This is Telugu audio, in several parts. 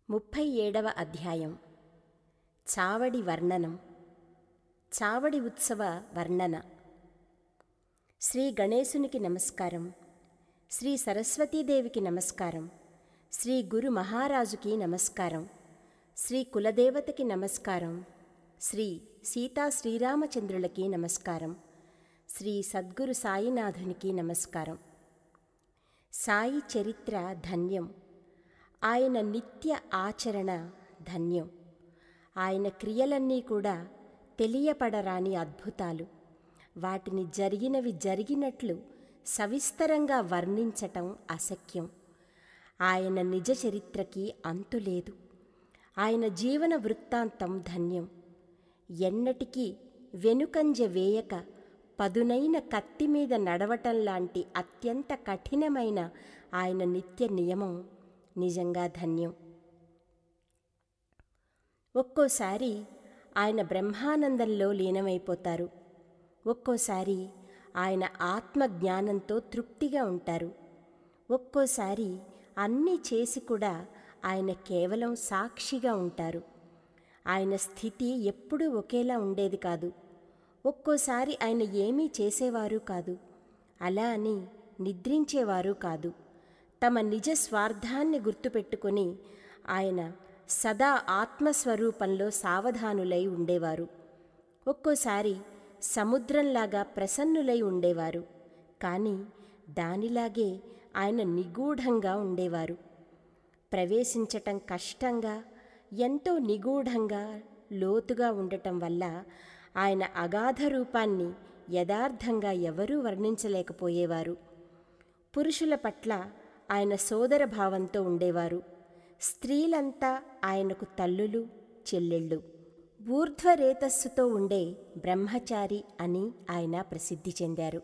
ముప్పై ఏడవ అధ్యాయం చావడి వర్ణనం చావడి ఉత్సవ వర్ణన శ్రీ గణేశునికి నమస్కారం శ్రీ సరస్వతీదేవికి నమస్కారం శ్రీ గురు మహారాజుకి నమస్కారం శ్రీ కులదేవతకి నమస్కారం శ్రీ సీతా శ్రీరామచంద్రులకి నమస్కారం శ్రీ సద్గురు సాయినాథునికి నమస్కారం సాయి చరిత్ర ధన్యం ఆయన నిత్య ఆచరణ ధన్యం ఆయన క్రియలన్నీ కూడా తెలియపడరాని అద్భుతాలు వాటిని జరిగినవి జరిగినట్లు సవిస్తరంగా వర్ణించటం అశక్యం ఆయన నిజ చరిత్రకి అంతులేదు ఆయన జీవన వృత్తాంతం ధన్యం ఎన్నటికీ వెనుకంజ వేయక పదునైన కత్తి మీద నడవటం లాంటి అత్యంత కఠినమైన ఆయన నిత్య నియమం నిజంగా ధన్యం ఒక్కోసారి ఆయన బ్రహ్మానందంలో లీనమైపోతారు ఒక్కోసారి ఆయన ఆత్మజ్ఞానంతో తృప్తిగా ఉంటారు ఒక్కోసారి అన్నీ చేసి కూడా ఆయన కేవలం సాక్షిగా ఉంటారు ఆయన స్థితి ఎప్పుడూ ఒకేలా ఉండేది కాదు ఒక్కోసారి ఆయన ఏమీ చేసేవారు కాదు అలా అని నిద్రించేవారు కాదు తమ నిజ స్వార్థాన్ని గుర్తుపెట్టుకొని ఆయన సదా ఆత్మస్వరూపంలో సావధానులై ఉండేవారు ఒక్కోసారి సముద్రంలాగా ప్రసన్నులై ఉండేవారు కానీ దానిలాగే ఆయన నిగూఢంగా ఉండేవారు ప్రవేశించటం కష్టంగా ఎంతో నిగూఢంగా లోతుగా ఉండటం వల్ల ఆయన అగాధ రూపాన్ని యథార్థంగా ఎవరూ వర్ణించలేకపోయేవారు పురుషుల పట్ల ఆయన సోదర భావంతో ఉండేవారు స్త్రీలంతా ఆయనకు తల్లులు చెల్లెళ్ళు ఊర్ధ్వరేతస్సుతో ఉండే బ్రహ్మచారి అని ఆయన ప్రసిద్ధి చెందారు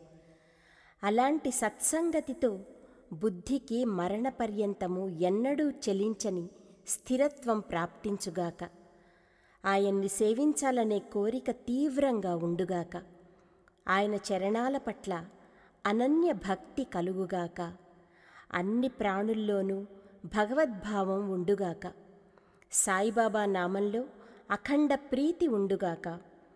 అలాంటి సత్సంగతితో బుద్ధికి మరణపర్యంతము ఎన్నడూ చెలించని స్థిరత్వం ప్రాప్తించుగాక ఆయన్ని సేవించాలనే కోరిక తీవ్రంగా ఉండుగాక ఆయన చరణాల పట్ల అనన్య భక్తి కలుగుగాక అన్ని ప్రాణుల్లోనూ భగవద్భావం ఉండుగాక సాయిబాబా నామంలో అఖండ ప్రీతి ఉండుగాక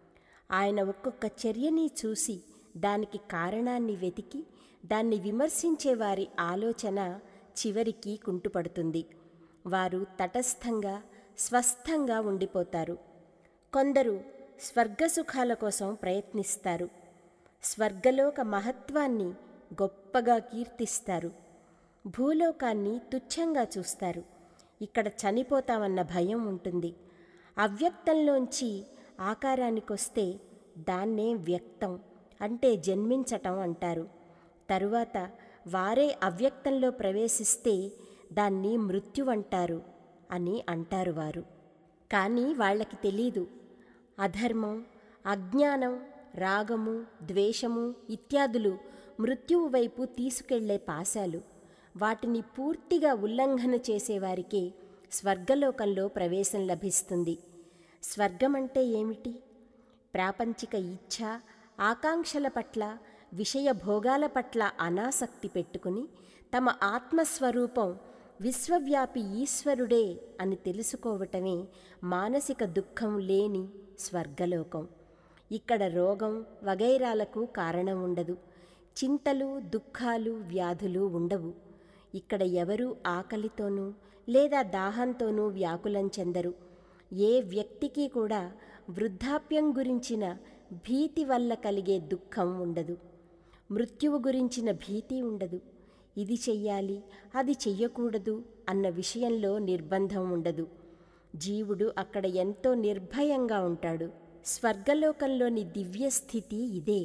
ఆయన ఒక్కొక్క చర్యని చూసి దానికి కారణాన్ని వెతికి దాన్ని విమర్శించే వారి ఆలోచన చివరికి కుంటుపడుతుంది వారు తటస్థంగా స్వస్థంగా ఉండిపోతారు కొందరు స్వర్గసుఖాల కోసం ప్రయత్నిస్తారు స్వర్గలోక మహత్వాన్ని గొప్పగా కీర్తిస్తారు భూలోకాన్ని తుచ్చంగా చూస్తారు ఇక్కడ చనిపోతామన్న భయం ఉంటుంది అవ్యక్తంలోంచి ఆకారానికొస్తే దాన్నే వ్యక్తం అంటే జన్మించటం అంటారు తరువాత వారే అవ్యక్తంలో ప్రవేశిస్తే దాన్ని మృత్యువంటారు అని అంటారు వారు కానీ వాళ్ళకి తెలీదు అధర్మం అజ్ఞానం రాగము ద్వేషము ఇత్యాదులు మృత్యువు వైపు తీసుకెళ్లే పాశాలు వాటిని పూర్తిగా ఉల్లంఘన చేసేవారికి స్వర్గలోకంలో ప్రవేశం లభిస్తుంది స్వర్గమంటే ఏమిటి ప్రాపంచిక ఇచ్ఛ ఆకాంక్షల పట్ల విషయ భోగాల పట్ల అనాసక్తి పెట్టుకుని తమ ఆత్మస్వరూపం విశ్వవ్యాపి ఈశ్వరుడే అని తెలుసుకోవటమే మానసిక దుఃఖం లేని స్వర్గలోకం ఇక్కడ రోగం వగైరాలకు కారణం ఉండదు చింతలు దుఃఖాలు వ్యాధులు ఉండవు ఇక్కడ ఎవరూ ఆకలితోనూ లేదా దాహంతోనూ వ్యాకులం చెందరు ఏ వ్యక్తికి కూడా వృద్ధాప్యం గురించిన భీతి వల్ల కలిగే దుఃఖం ఉండదు మృత్యువు గురించిన భీతి ఉండదు ఇది చెయ్యాలి అది చెయ్యకూడదు అన్న విషయంలో నిర్బంధం ఉండదు జీవుడు అక్కడ ఎంతో నిర్భయంగా ఉంటాడు స్వర్గలోకంలోని దివ్యస్థితి ఇదే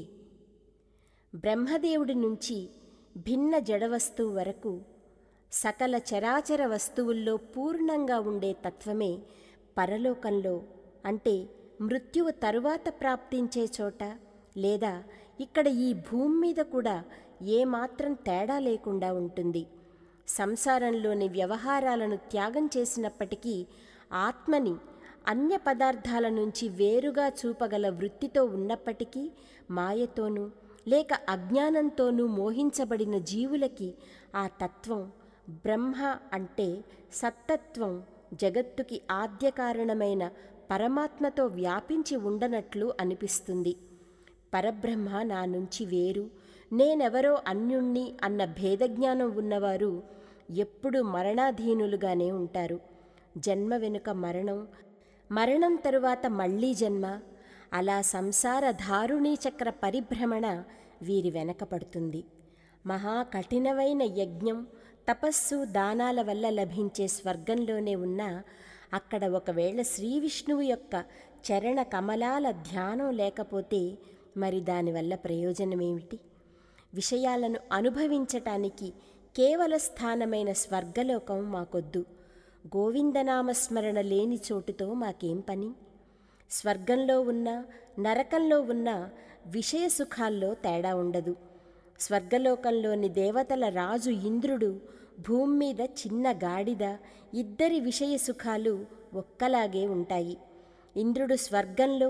బ్రహ్మదేవుడి నుంచి భిన్న జడవస్తువు వరకు సకల చరాచర వస్తువుల్లో పూర్ణంగా ఉండే తత్వమే పరలోకంలో అంటే మృత్యువు తరువాత ప్రాప్తించే చోట లేదా ఇక్కడ ఈ భూమి మీద కూడా ఏమాత్రం తేడా లేకుండా ఉంటుంది సంసారంలోని వ్యవహారాలను త్యాగం చేసినప్పటికీ ఆత్మని అన్య పదార్థాల నుంచి వేరుగా చూపగల వృత్తితో ఉన్నప్పటికీ మాయతోనూ లేక అజ్ఞానంతోనూ మోహించబడిన జీవులకి ఆ తత్వం బ్రహ్మ అంటే సత్తత్వం జగత్తుకి ఆద్య కారణమైన పరమాత్మతో వ్యాపించి ఉండనట్లు అనిపిస్తుంది పరబ్రహ్మ నా నుంచి వేరు నేనెవరో అన్యుణ్ణి అన్న భేదజ్ఞానం ఉన్నవారు ఎప్పుడు మరణాధీనులుగానే ఉంటారు జన్మ వెనుక మరణం మరణం తరువాత మళ్ళీ జన్మ అలా సంసార ధారుణీ చక్ర పరిభ్రమణ వీరి వెనక పడుతుంది మహా కఠినమైన యజ్ఞం తపస్సు దానాల వల్ల లభించే స్వర్గంలోనే ఉన్న అక్కడ ఒకవేళ శ్రీ విష్ణువు యొక్క చరణ కమలాల ధ్యానం లేకపోతే మరి దానివల్ల ప్రయోజనమేమిటి విషయాలను అనుభవించటానికి కేవల స్థానమైన స్వర్గలోకం మాకొద్దు గోవిందనామస్మరణ లేని చోటుతో మాకేం పని స్వర్గంలో ఉన్న నరకంలో ఉన్న విషయ సుఖాల్లో తేడా ఉండదు స్వర్గలోకంలోని దేవతల రాజు ఇంద్రుడు భూమి మీద చిన్న గాడిద ఇద్దరి విషయ సుఖాలు ఒక్కలాగే ఉంటాయి ఇంద్రుడు స్వర్గంలో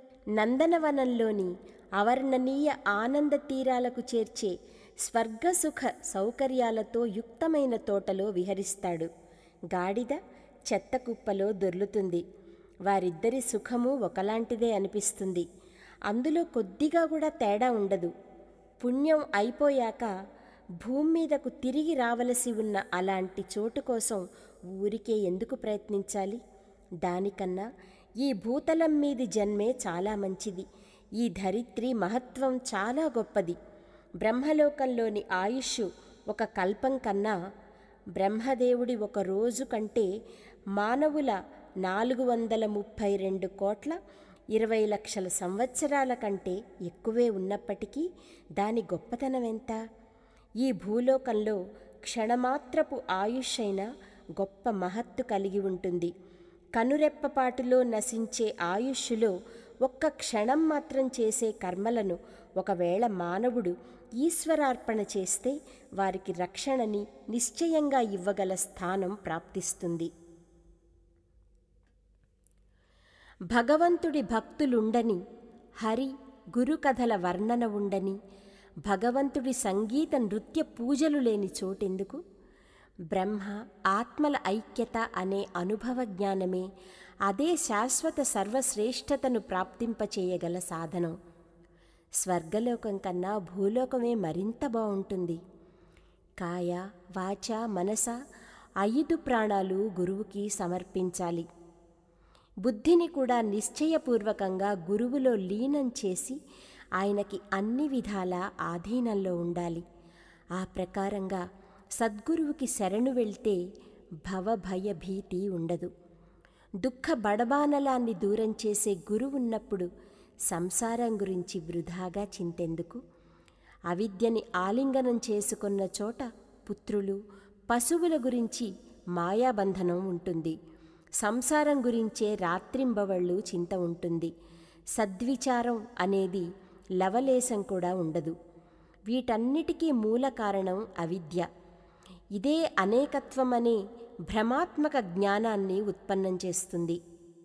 నందనవనంలోని అవర్ణనీయ ఆనంద తీరాలకు చేర్చే స్వర్గసుఖ సౌకర్యాలతో యుక్తమైన తోటలో విహరిస్తాడు గాడిద చెత్త కుప్పలో దొర్లుతుంది వారిద్దరి సుఖము ఒకలాంటిదే అనిపిస్తుంది అందులో కొద్దిగా కూడా తేడా ఉండదు పుణ్యం అయిపోయాక భూమి మీదకు తిరిగి రావలసి ఉన్న అలాంటి చోటు కోసం ఊరికే ఎందుకు ప్రయత్నించాలి దానికన్నా ఈ భూతలం మీది జన్మే చాలా మంచిది ఈ ధరిత్రి మహత్వం చాలా గొప్పది బ్రహ్మలోకంలోని ఆయుష్ ఒక కల్పం కన్నా బ్రహ్మదేవుడి ఒక రోజు కంటే మానవుల నాలుగు వందల ముప్పై రెండు కోట్ల ఇరవై లక్షల సంవత్సరాల కంటే ఎక్కువే ఉన్నప్పటికీ దాని గొప్పతనం ఎంత ఈ భూలోకంలో క్షణమాత్రపు ఆయుష్ అయిన గొప్ప మహత్తు కలిగి ఉంటుంది కనురెప్పపాటులో నశించే ఆయుష్లో ఒక్క క్షణం మాత్రం చేసే కర్మలను ఒకవేళ మానవుడు ఈశ్వరార్పణ చేస్తే వారికి రక్షణని నిశ్చయంగా ఇవ్వగల స్థానం ప్రాప్తిస్తుంది భగవంతుడి భక్తులుండని హరి గురుకథల వర్ణన ఉండని భగవంతుడి సంగీత నృత్య పూజలు లేని చోటెందుకు బ్రహ్మ ఆత్మల ఐక్యత అనే అనుభవ జ్ఞానమే అదే శాశ్వత సర్వశ్రేష్టతను ప్రాప్తింపచేయగల సాధనం స్వర్గలోకం కన్నా భూలోకమే మరింత బాగుంటుంది కాయ వాచ మనస ఐదు ప్రాణాలు గురువుకి సమర్పించాలి బుద్ధిని కూడా నిశ్చయపూర్వకంగా గురువులో లీనం చేసి ఆయనకి అన్ని విధాల ఆధీనంలో ఉండాలి ఆ ప్రకారంగా సద్గురువుకి శరణు వెళ్తే భవభయ భీతి ఉండదు దుఃఖ బడబానలాన్ని దూరం చేసే గురువున్నప్పుడు సంసారం గురించి వృధాగా చింతెందుకు అవిద్యని ఆలింగనం చేసుకున్న చోట పుత్రులు పశువుల గురించి మాయాబంధనం ఉంటుంది సంసారం గురించే రాత్రింబవళ్ళు చింత ఉంటుంది సద్విచారం అనేది లవలేశం కూడా ఉండదు వీటన్నిటికీ మూల కారణం అవిద్య ఇదే అనేకత్వమనే భ్రమాత్మక జ్ఞానాన్ని ఉత్పన్నం చేస్తుంది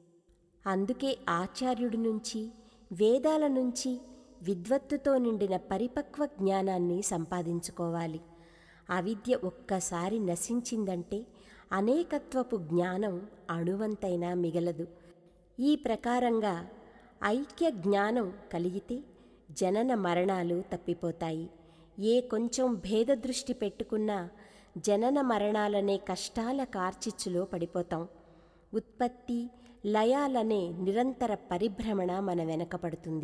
అందుకే ఆచార్యుడి నుంచి వేదాల నుంచి విద్వత్తుతో నిండిన పరిపక్వ జ్ఞానాన్ని సంపాదించుకోవాలి అవిద్య ఒక్కసారి నశించిందంటే అనేకత్వపు జ్ఞానం అణువంతైనా మిగలదు ఈ ప్రకారంగా ఐక్య జ్ఞానం కలిగితే జనన మరణాలు తప్పిపోతాయి ఏ కొంచెం భేదదృష్టి పెట్టుకున్నా జనన మరణాలనే కష్టాల కార్చిచ్చులో పడిపోతాం ఉత్పత్తి లయాలనే నిరంతర పరిభ్రమణ మన వెనకపడుతుంది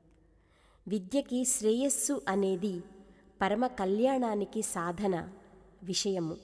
విద్యకి శ్రేయస్సు అనేది పరమ కళ్యాణానికి సాధన విషయము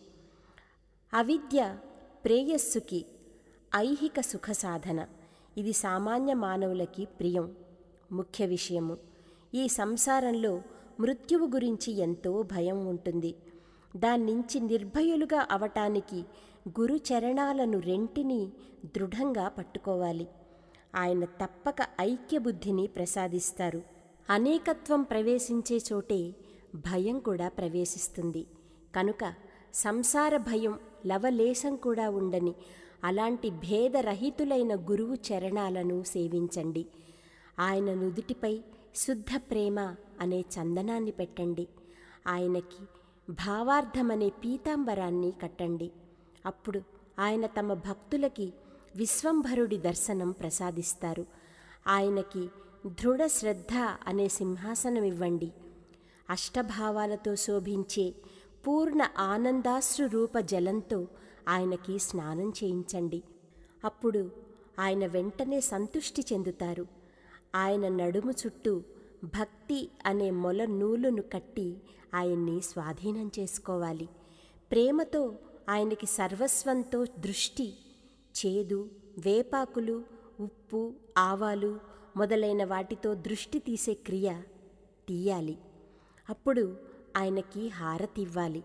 అవిద్య ప్రేయస్సుకి ఐహిక సుఖ సాధన ఇది సామాన్య మానవులకి ప్రియం ముఖ్య విషయము ఈ సంసారంలో మృత్యువు గురించి ఎంతో భయం ఉంటుంది దాన్నించి నిర్భయులుగా అవటానికి గురు చరణాలను రెంటిని దృఢంగా పట్టుకోవాలి ఆయన తప్పక ఐక్యబుద్ధిని ప్రసాదిస్తారు అనేకత్వం ప్రవేశించే చోటే భయం కూడా ప్రవేశిస్తుంది కనుక సంసార భయం లవలేశం కూడా ఉండని అలాంటి భేదరహితులైన గురువు చరణాలను సేవించండి ఆయన నుదుటిపై శుద్ధ ప్రేమ అనే చందనాన్ని పెట్టండి ఆయనకి భావార్థమనే పీతాంబరాన్ని కట్టండి అప్పుడు ఆయన తమ భక్తులకి విశ్వంభరుడి దర్శనం ప్రసాదిస్తారు ఆయనకి దృఢ శ్రద్ధ అనే సింహాసనం ఇవ్వండి అష్టభావాలతో శోభించే పూర్ణ ఆనందాశ్రు రూప జలంతో ఆయనకి స్నానం చేయించండి అప్పుడు ఆయన వెంటనే సంతుష్టి చెందుతారు ఆయన నడుము చుట్టూ భక్తి అనే మొల నూలును కట్టి ఆయన్ని స్వాధీనం చేసుకోవాలి ప్రేమతో ఆయనకి సర్వస్వంతో దృష్టి చేదు వేపాకులు ఉప్పు ఆవాలు మొదలైన వాటితో దృష్టి తీసే క్రియ తీయాలి అప్పుడు ఆయనకి హారతివ్వాలి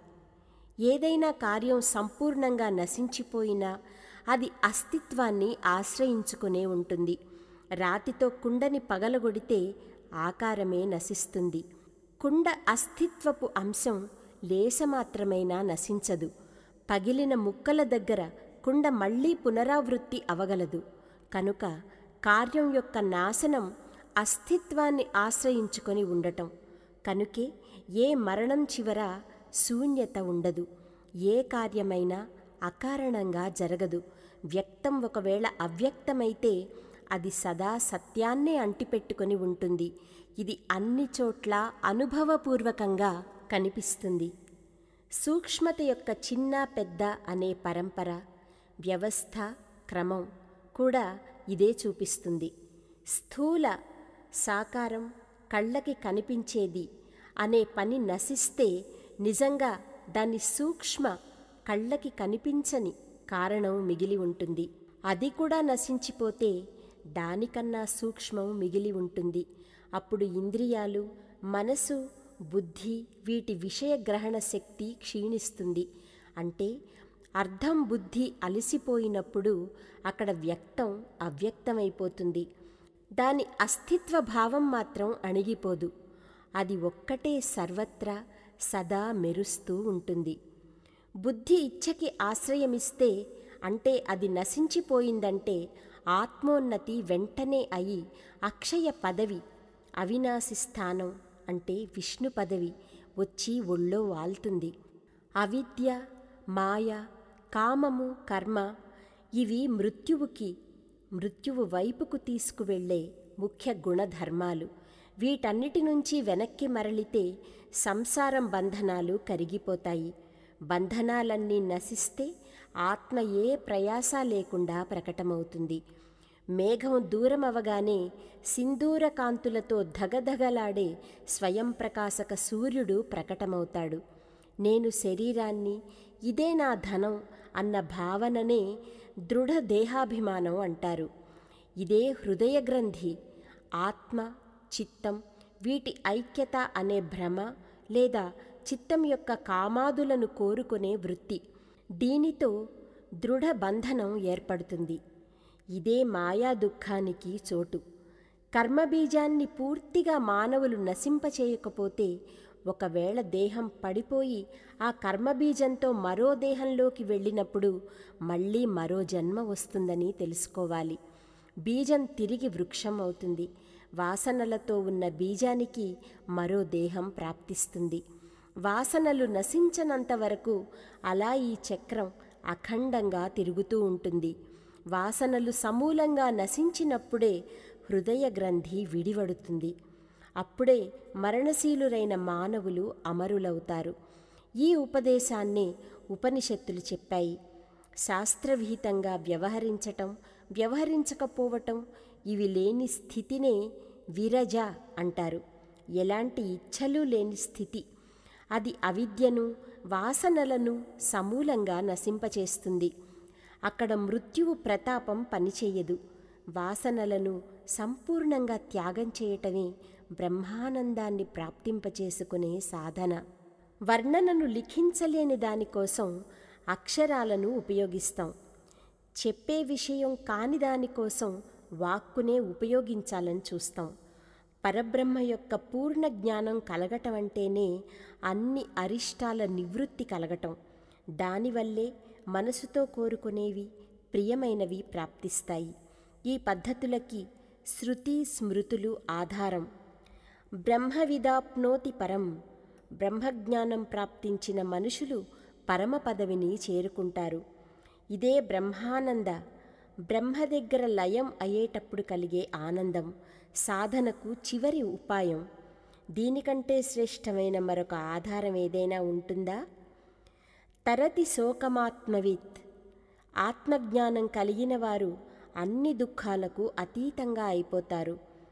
ఏదైనా కార్యం సంపూర్ణంగా నశించిపోయినా అది అస్తిత్వాన్ని ఆశ్రయించుకునే ఉంటుంది రాతితో కుండని పగలగొడితే ఆకారమే నశిస్తుంది కుండ అస్తిత్వపు అంశం లేసమాత్రమైనా నశించదు పగిలిన ముక్కల దగ్గర కుండ మళ్ళీ పునరావృత్తి అవగలదు కనుక కార్యం యొక్క నాశనం అస్తిత్వాన్ని ఆశ్రయించుకొని ఉండటం కనుకే ఏ మరణం చివర శూన్యత ఉండదు ఏ కార్యమైనా అకారణంగా జరగదు వ్యక్తం ఒకవేళ అవ్యక్తమైతే అది సదా సత్యాన్నే అంటిపెట్టుకొని ఉంటుంది ఇది అన్ని చోట్ల అనుభవపూర్వకంగా కనిపిస్తుంది సూక్ష్మత యొక్క చిన్న పెద్ద అనే పరంపర వ్యవస్థ క్రమం కూడా ఇదే చూపిస్తుంది స్థూల సాకారం కళ్ళకి కనిపించేది అనే పని నశిస్తే నిజంగా దాని సూక్ష్మ కళ్ళకి కనిపించని కారణం మిగిలి ఉంటుంది అది కూడా నశించిపోతే దానికన్నా సూక్ష్మం మిగిలి ఉంటుంది అప్పుడు ఇంద్రియాలు మనసు బుద్ధి వీటి విషయ గ్రహణ శక్తి క్షీణిస్తుంది అంటే అర్థం బుద్ధి అలసిపోయినప్పుడు అక్కడ వ్యక్తం అవ్యక్తమైపోతుంది దాని అస్తిత్వ భావం మాత్రం అణిగిపోదు అది ఒక్కటే సర్వత్రా సదా మెరుస్తూ ఉంటుంది బుద్ధి ఇచ్ఛకి ఆశ్రయమిస్తే అంటే అది నశించిపోయిందంటే ఆత్మోన్నతి వెంటనే అయి అక్షయ పదవి అవినాశి స్థానం అంటే విష్ణు పదవి వచ్చి ఒళ్ళో వాల్తుంది అవిద్య మాయ కామము కర్మ ఇవి మృత్యువుకి మృత్యువు వైపుకు తీసుకువెళ్ళే ముఖ్య గుణధర్మాలు వీటన్నిటి నుంచి వెనక్కి మరలితే సంసారం బంధనాలు కరిగిపోతాయి బంధనాలన్నీ నశిస్తే ఆత్మ ఏ ప్రయాస లేకుండా ప్రకటమవుతుంది మేఘం దూరం అవగానే సింధూర కాంతులతో ధగధగలాడే స్వయం ప్రకాశక సూర్యుడు ప్రకటమవుతాడు నేను శరీరాన్ని ఇదే నా ధనం అన్న భావననే దృఢ దేహాభిమానం అంటారు ఇదే హృదయ గ్రంథి ఆత్మ చిత్తం వీటి ఐక్యత అనే భ్రమ లేదా చిత్తం యొక్క కామాదులను కోరుకునే వృత్తి దీనితో దృఢ బంధనం ఏర్పడుతుంది ఇదే మాయా దుఃఖానికి చోటు కర్మబీజాన్ని పూర్తిగా మానవులు నశింపచేయకపోతే ఒకవేళ దేహం పడిపోయి ఆ కర్మబీజంతో మరో దేహంలోకి వెళ్ళినప్పుడు మళ్ళీ మరో జన్మ వస్తుందని తెలుసుకోవాలి బీజం తిరిగి వృక్షం అవుతుంది వాసనలతో ఉన్న బీజానికి మరో దేహం ప్రాప్తిస్తుంది వాసనలు నశించనంత వరకు అలా ఈ చక్రం అఖండంగా తిరుగుతూ ఉంటుంది వాసనలు సమూలంగా నశించినప్పుడే హృదయ గ్రంథి విడివడుతుంది అప్పుడే మరణశీలురైన మానవులు అమరులవుతారు ఈ ఉపదేశాన్నే ఉపనిషత్తులు చెప్పాయి శాస్త్రవిహితంగా వ్యవహరించటం వ్యవహరించకపోవటం ఇవి లేని స్థితినే విరజ అంటారు ఎలాంటి ఇచ్ఛలు లేని స్థితి అది అవిద్యను వాసనలను సమూలంగా నశింపచేస్తుంది అక్కడ మృత్యువు ప్రతాపం పనిచేయదు వాసనలను సంపూర్ణంగా త్యాగం చేయటమే బ్రహ్మానందాన్ని ప్రాప్తింపచేసుకునే సాధన వర్ణనను లిఖించలేని దానికోసం అక్షరాలను ఉపయోగిస్తాం చెప్పే విషయం కాని దానికోసం వాక్కునే ఉపయోగించాలని చూస్తాం పరబ్రహ్మ యొక్క పూర్ణ జ్ఞానం కలగటం అంటేనే అన్ని అరిష్టాల నివృత్తి కలగటం దానివల్లే మనసుతో కోరుకునేవి ప్రియమైనవి ప్రాప్తిస్తాయి ఈ పద్ధతులకి శృతి స్మృతులు ఆధారం బ్రహ్మవిదాప్నోతి పరం బ్రహ్మజ్ఞానం ప్రాప్తించిన మనుషులు పరమ పదవిని చేరుకుంటారు ఇదే బ్రహ్మానంద బ్రహ్మ దగ్గర లయం అయ్యేటప్పుడు కలిగే ఆనందం సాధనకు చివరి ఉపాయం దీనికంటే శ్రేష్టమైన మరొక ఆధారం ఏదైనా ఉంటుందా తరతి శోకమాత్మవిత్ ఆత్మజ్ఞానం కలిగిన వారు అన్ని దుఃఖాలకు అతీతంగా అయిపోతారు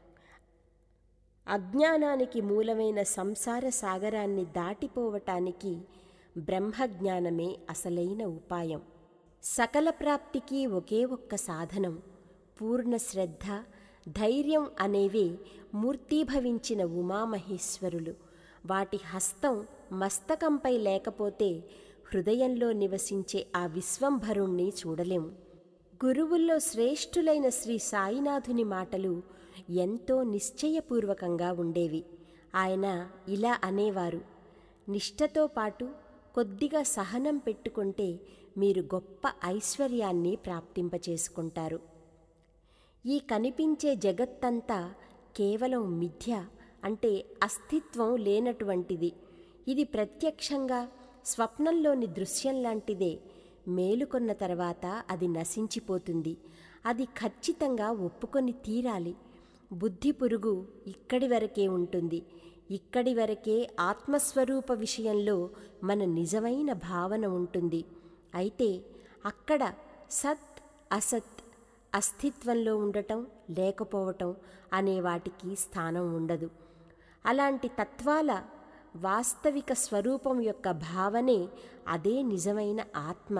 అజ్ఞానానికి మూలమైన సంసార సాగరాన్ని దాటిపోవటానికి బ్రహ్మజ్ఞానమే అసలైన ఉపాయం సకల ప్రాప్తికి ఒకే ఒక్క సాధనం పూర్ణ శ్రద్ధ ధైర్యం అనేవే మూర్తీభవించిన ఉమామహేశ్వరులు వాటి హస్తం మస్తకంపై లేకపోతే హృదయంలో నివసించే ఆ విశ్వంభరుణ్ణి చూడలేము గురువుల్లో శ్రేష్ఠులైన శ్రీ సాయినాథుని మాటలు ఎంతో నిశ్చయపూర్వకంగా ఉండేవి ఆయన ఇలా అనేవారు నిష్ఠతో పాటు కొద్దిగా సహనం పెట్టుకుంటే మీరు గొప్ప ఐశ్వర్యాన్ని ప్రాప్తింపచేసుకుంటారు ఈ కనిపించే జగత్తంతా కేవలం మిథ్య అంటే అస్తిత్వం లేనటువంటిది ఇది ప్రత్యక్షంగా స్వప్నంలోని దృశ్యం లాంటిదే మేలుకొన్న తర్వాత అది నశించిపోతుంది అది ఖచ్చితంగా ఒప్పుకొని తీరాలి బుద్ధి పురుగు ఇక్కడి వరకే ఉంటుంది ఇక్కడి వరకే ఆత్మస్వరూప విషయంలో మన నిజమైన భావన ఉంటుంది అయితే అక్కడ సత్ అసత్ అస్తిత్వంలో ఉండటం లేకపోవటం అనే వాటికి స్థానం ఉండదు అలాంటి తత్వాల వాస్తవిక స్వరూపం యొక్క భావనే అదే నిజమైన ఆత్మ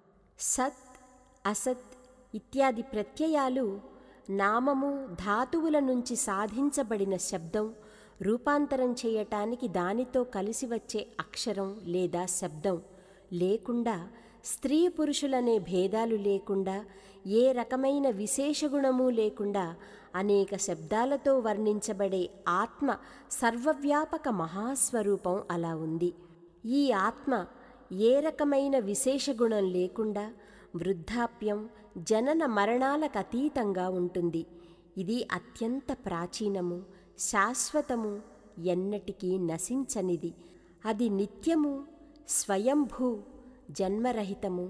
సత్ అసత్ ఇత్యాది ప్రత్యయాలు నామము ధాతువుల నుంచి సాధించబడిన శబ్దం రూపాంతరం చేయటానికి దానితో కలిసి వచ్చే అక్షరం లేదా శబ్దం లేకుండా స్త్రీ పురుషులనే భేదాలు లేకుండా ఏ రకమైన విశేషగుణము లేకుండా అనేక శబ్దాలతో వర్ణించబడే ఆత్మ సర్వవ్యాపక మహాస్వరూపం అలా ఉంది ఈ ఆత్మ ఏ రకమైన విశేషగుణం లేకుండా వృద్ధాప్యం జనన మరణాలకు అతీతంగా ఉంటుంది ఇది అత్యంత ప్రాచీనము శాశ్వతము ఎన్నటికీ నశించనిది అది నిత్యము స్వయంభూ జన్మరహితము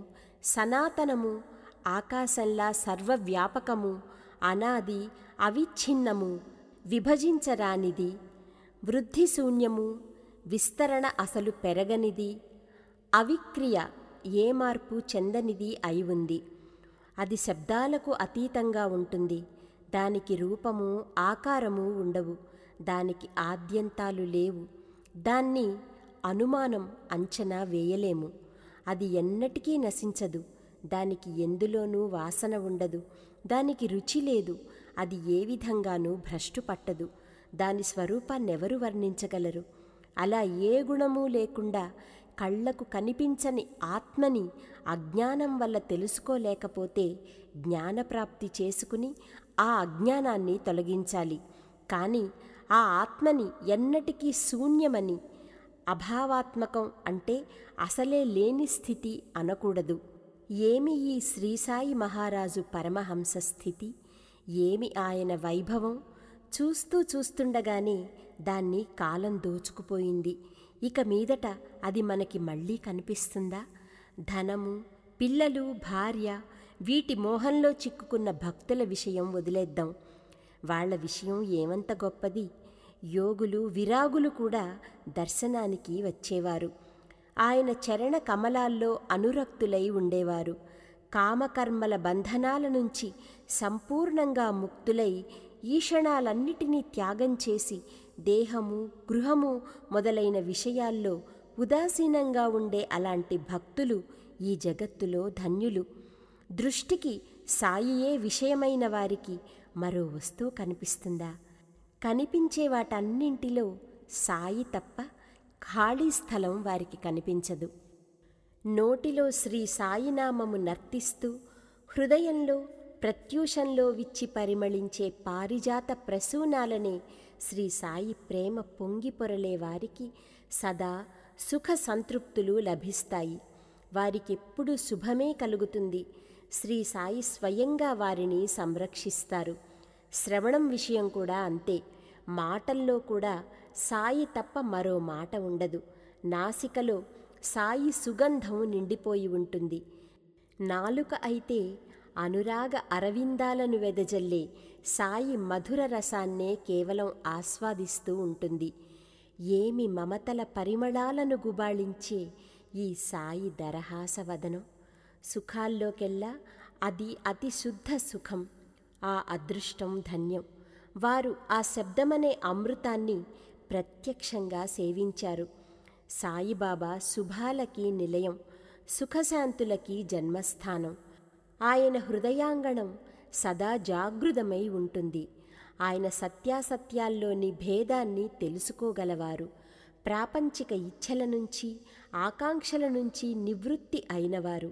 సనాతనము ఆకాశంలా సర్వవ్యాపకము అనాది అవిచ్ఛిన్నము విభజించరానిది వృద్ధిశూన్యము విస్తరణ అసలు పెరగనిది అవిక్రియ ఏ మార్పు చెందనిది అయి ఉంది అది శబ్దాలకు అతీతంగా ఉంటుంది దానికి రూపము ఆకారము ఉండవు దానికి ఆద్యంతాలు లేవు దాన్ని అనుమానం అంచనా వేయలేము అది ఎన్నటికీ నశించదు దానికి ఎందులోనూ వాసన ఉండదు దానికి రుచి లేదు అది ఏ విధంగానూ భ్రష్టు పట్టదు దాని స్వరూపాన్నెవరు వర్ణించగలరు అలా ఏ గుణము లేకుండా కళ్లకు కనిపించని ఆత్మని అజ్ఞానం వల్ల తెలుసుకోలేకపోతే జ్ఞానప్రాప్తి చేసుకుని ఆ అజ్ఞానాన్ని తొలగించాలి కానీ ఆ ఆత్మని ఎన్నటికీ శూన్యమని అభావాత్మకం అంటే అసలే లేని స్థితి అనకూడదు ఏమి ఈ శ్రీసాయి మహారాజు పరమహంస స్థితి ఏమి ఆయన వైభవం చూస్తూ చూస్తుండగానే దాన్ని కాలం దోచుకుపోయింది ఇక మీదట అది మనకి మళ్ళీ కనిపిస్తుందా ధనము పిల్లలు భార్య వీటి మోహంలో చిక్కుకున్న భక్తుల విషయం వదిలేద్దాం వాళ్ళ విషయం ఏమంత గొప్పది యోగులు విరాగులు కూడా దర్శనానికి వచ్చేవారు ఆయన చరణ కమలాల్లో అనురక్తులై ఉండేవారు కామకర్మల బంధనాల నుంచి సంపూర్ణంగా ముక్తులై ఈషణాలన్నిటినీ త్యాగం చేసి దేహము గృహము మొదలైన విషయాల్లో ఉదాసీనంగా ఉండే అలాంటి భక్తులు ఈ జగత్తులో ధన్యులు దృష్టికి సాయియే విషయమైన వారికి మరో వస్తువు కనిపిస్తుందా కనిపించే వాటన్నింటిలో సాయి తప్ప ఖాళీ స్థలం వారికి కనిపించదు నోటిలో శ్రీ సాయినామము నర్తిస్తూ హృదయంలో ప్రత్యూషంలో విచ్చి పరిమళించే పారిజాత ప్రసూనాలనే శ్రీ సాయి ప్రేమ పొంగి పొరలే వారికి సదా సుఖ సంతృప్తులు లభిస్తాయి వారికెప్పుడు శుభమే కలుగుతుంది శ్రీ సాయి స్వయంగా వారిని సంరక్షిస్తారు శ్రవణం విషయం కూడా అంతే మాటల్లో కూడా సాయి తప్ప మరో మాట ఉండదు నాసికలో సాయి సుగంధం నిండిపోయి ఉంటుంది నాలుక అయితే అనురాగ అరవిందాలను వెదజల్లే సాయి మధుర రసాన్నే కేవలం ఆస్వాదిస్తూ ఉంటుంది ఏమి మమతల పరిమళాలను గుబాళించే ఈ సాయి దరహాసవదనం సుఖాల్లోకెల్లా అది అతి శుద్ధ సుఖం ఆ అదృష్టం ధన్యం వారు ఆ శబ్దమనే అమృతాన్ని ప్రత్యక్షంగా సేవించారు సాయిబాబా శుభాలకి నిలయం సుఖశాంతులకి జన్మస్థానం ఆయన హృదయాంగణం సదా జాగృతమై ఉంటుంది ఆయన సత్యాసత్యాల్లోని భేదాన్ని తెలుసుకోగలవారు ప్రాపంచిక ఇచ్ఛల నుంచి ఆకాంక్షల నుంచి నివృత్తి అయినవారు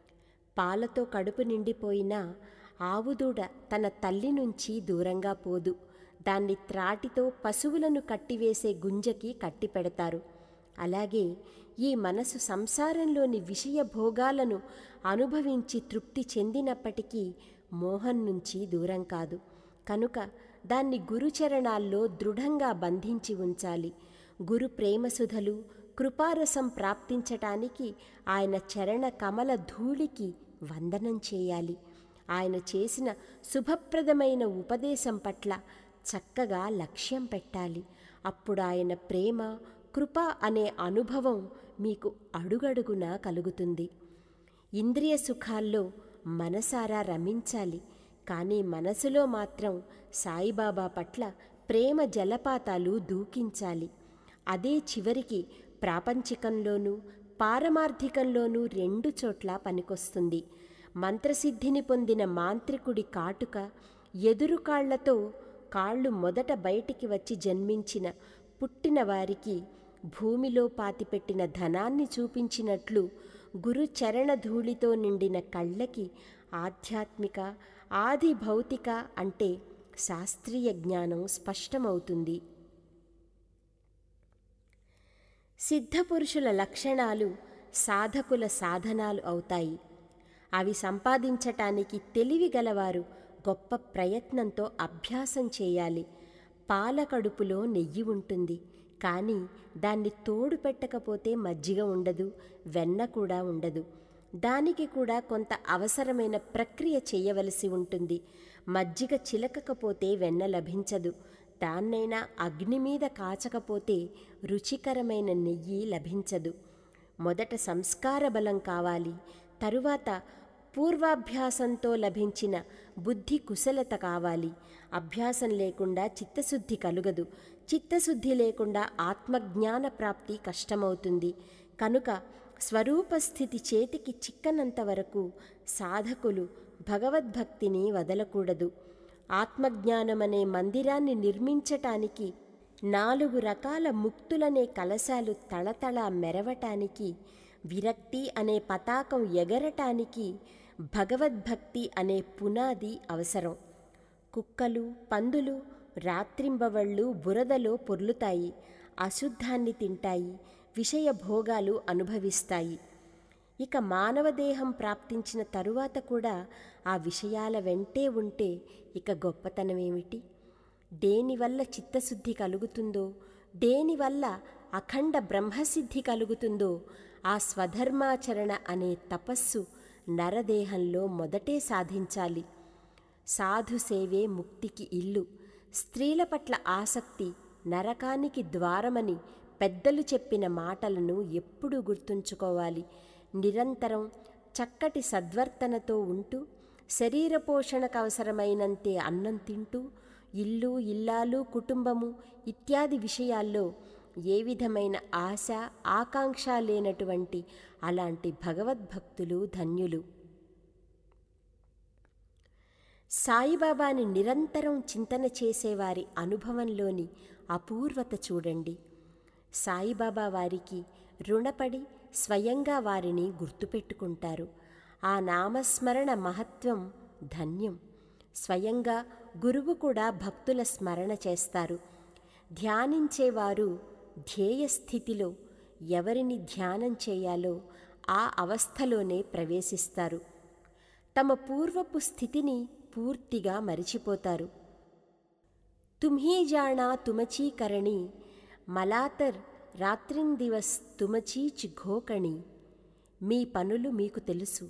పాలతో కడుపు నిండిపోయినా ఆవుదూడ తన తల్లి నుంచి దూరంగా పోదు దాన్ని త్రాటితో పశువులను కట్టివేసే గుంజకి కట్టిపెడతారు అలాగే ఈ మనసు సంసారంలోని విషయ భోగాలను అనుభవించి తృప్తి చెందినప్పటికీ మోహం నుంచి దూరం కాదు కనుక దాన్ని గురుచరణాల్లో దృఢంగా బంధించి ఉంచాలి గురు ప్రేమసుధలు కృపారసం ప్రాప్తించటానికి ఆయన చరణ కమల ధూళికి వందనం చేయాలి ఆయన చేసిన శుభప్రదమైన ఉపదేశం పట్ల చక్కగా లక్ష్యం పెట్టాలి అప్పుడు ఆయన ప్రేమ కృప అనే అనుభవం మీకు అడుగడుగునా కలుగుతుంది ఇంద్రియ సుఖాల్లో మనసారా రమించాలి కానీ మనసులో మాత్రం సాయిబాబా పట్ల ప్రేమ జలపాతాలు దూకించాలి అదే చివరికి ప్రాపంచికంలోనూ పారమార్థికంలోనూ రెండు చోట్ల పనికొస్తుంది మంత్రసిద్ధిని పొందిన మాంత్రికుడి కాటుక ఎదురు కాళ్లతో కాళ్ళు మొదట బయటికి వచ్చి జన్మించిన పుట్టిన వారికి భూమిలో పాతిపెట్టిన ధనాన్ని చూపించినట్లు గురు చరణ ధూళితో నిండిన కళ్ళకి ఆధ్యాత్మిక ఆది భౌతిక అంటే శాస్త్రీయ జ్ఞానం స్పష్టమవుతుంది సిద్ధపురుషుల లక్షణాలు సాధకుల సాధనాలు అవుతాయి అవి సంపాదించటానికి తెలివి గలవారు గొప్ప ప్రయత్నంతో అభ్యాసం చేయాలి పాల కడుపులో నెయ్యి ఉంటుంది కానీ దాన్ని తోడు పెట్టకపోతే మజ్జిగ ఉండదు వెన్న కూడా ఉండదు దానికి కూడా కొంత అవసరమైన ప్రక్రియ చేయవలసి ఉంటుంది మజ్జిగ చిలకకపోతే వెన్న లభించదు దాన్నైనా అగ్ని మీద కాచకపోతే రుచికరమైన నెయ్యి లభించదు మొదట సంస్కార బలం కావాలి తరువాత పూర్వాభ్యాసంతో లభించిన బుద్ధి కుశలత కావాలి అభ్యాసం లేకుండా చిత్తశుద్ధి కలుగదు చిత్తశుద్ధి లేకుండా ఆత్మజ్ఞాన ప్రాప్తి కష్టమవుతుంది కనుక స్వరూపస్థితి చేతికి చిక్కనంత వరకు సాధకులు భగవద్భక్తిని వదలకూడదు ఆత్మజ్ఞానమనే మందిరాన్ని నిర్మించటానికి నాలుగు రకాల ముక్తులనే కలశాలు తళతళ మెరవటానికి విరక్తి అనే పతాకం ఎగరటానికి భగవద్భక్తి అనే పునాది అవసరం కుక్కలు పందులు రాత్రింబవళ్ళు బురదలో పొర్లుతాయి అశుద్ధాన్ని తింటాయి విషయ భోగాలు అనుభవిస్తాయి ఇక మానవ దేహం ప్రాప్తించిన తరువాత కూడా ఆ విషయాల వెంటే ఉంటే ఇక గొప్పతనమేమిటి దేనివల్ల చిత్తశుద్ధి కలుగుతుందో దేనివల్ల అఖండ బ్రహ్మసిద్ధి కలుగుతుందో ఆ స్వధర్మాచరణ అనే తపస్సు నరదేహంలో మొదటే సాధించాలి సాధు సేవే ముక్తికి ఇల్లు స్త్రీల పట్ల ఆసక్తి నరకానికి ద్వారమని పెద్దలు చెప్పిన మాటలను ఎప్పుడూ గుర్తుంచుకోవాలి నిరంతరం చక్కటి సద్వర్తనతో ఉంటూ శరీర పోషణకు అవసరమైనంతే అన్నం తింటూ ఇల్లు ఇల్లాలు కుటుంబము ఇత్యాది విషయాల్లో ఏ విధమైన ఆశ ఆకాంక్ష లేనటువంటి అలాంటి భగవద్భక్తులు ధన్యులు సాయిబాబాని నిరంతరం చింతన చేసేవారి అనుభవంలోని అపూర్వత చూడండి సాయిబాబా వారికి రుణపడి స్వయంగా వారిని గుర్తుపెట్టుకుంటారు ఆ నామస్మరణ మహత్వం ధన్యం స్వయంగా గురువు కూడా భక్తుల స్మరణ చేస్తారు ధ్యానించేవారు ధ్యేయస్థితిలో ఎవరిని ధ్యానం చేయాలో ఆ అవస్థలోనే ప్రవేశిస్తారు తమ పూర్వపు స్థితిని పూర్తిగా మరిచిపోతారు తుమ్హీ జాణా తుమచీ కరణి మలాతర్ రాత్రిన్ దివస్ తుమచీచ్ ఘోకణి మీ పనులు మీకు తెలుసు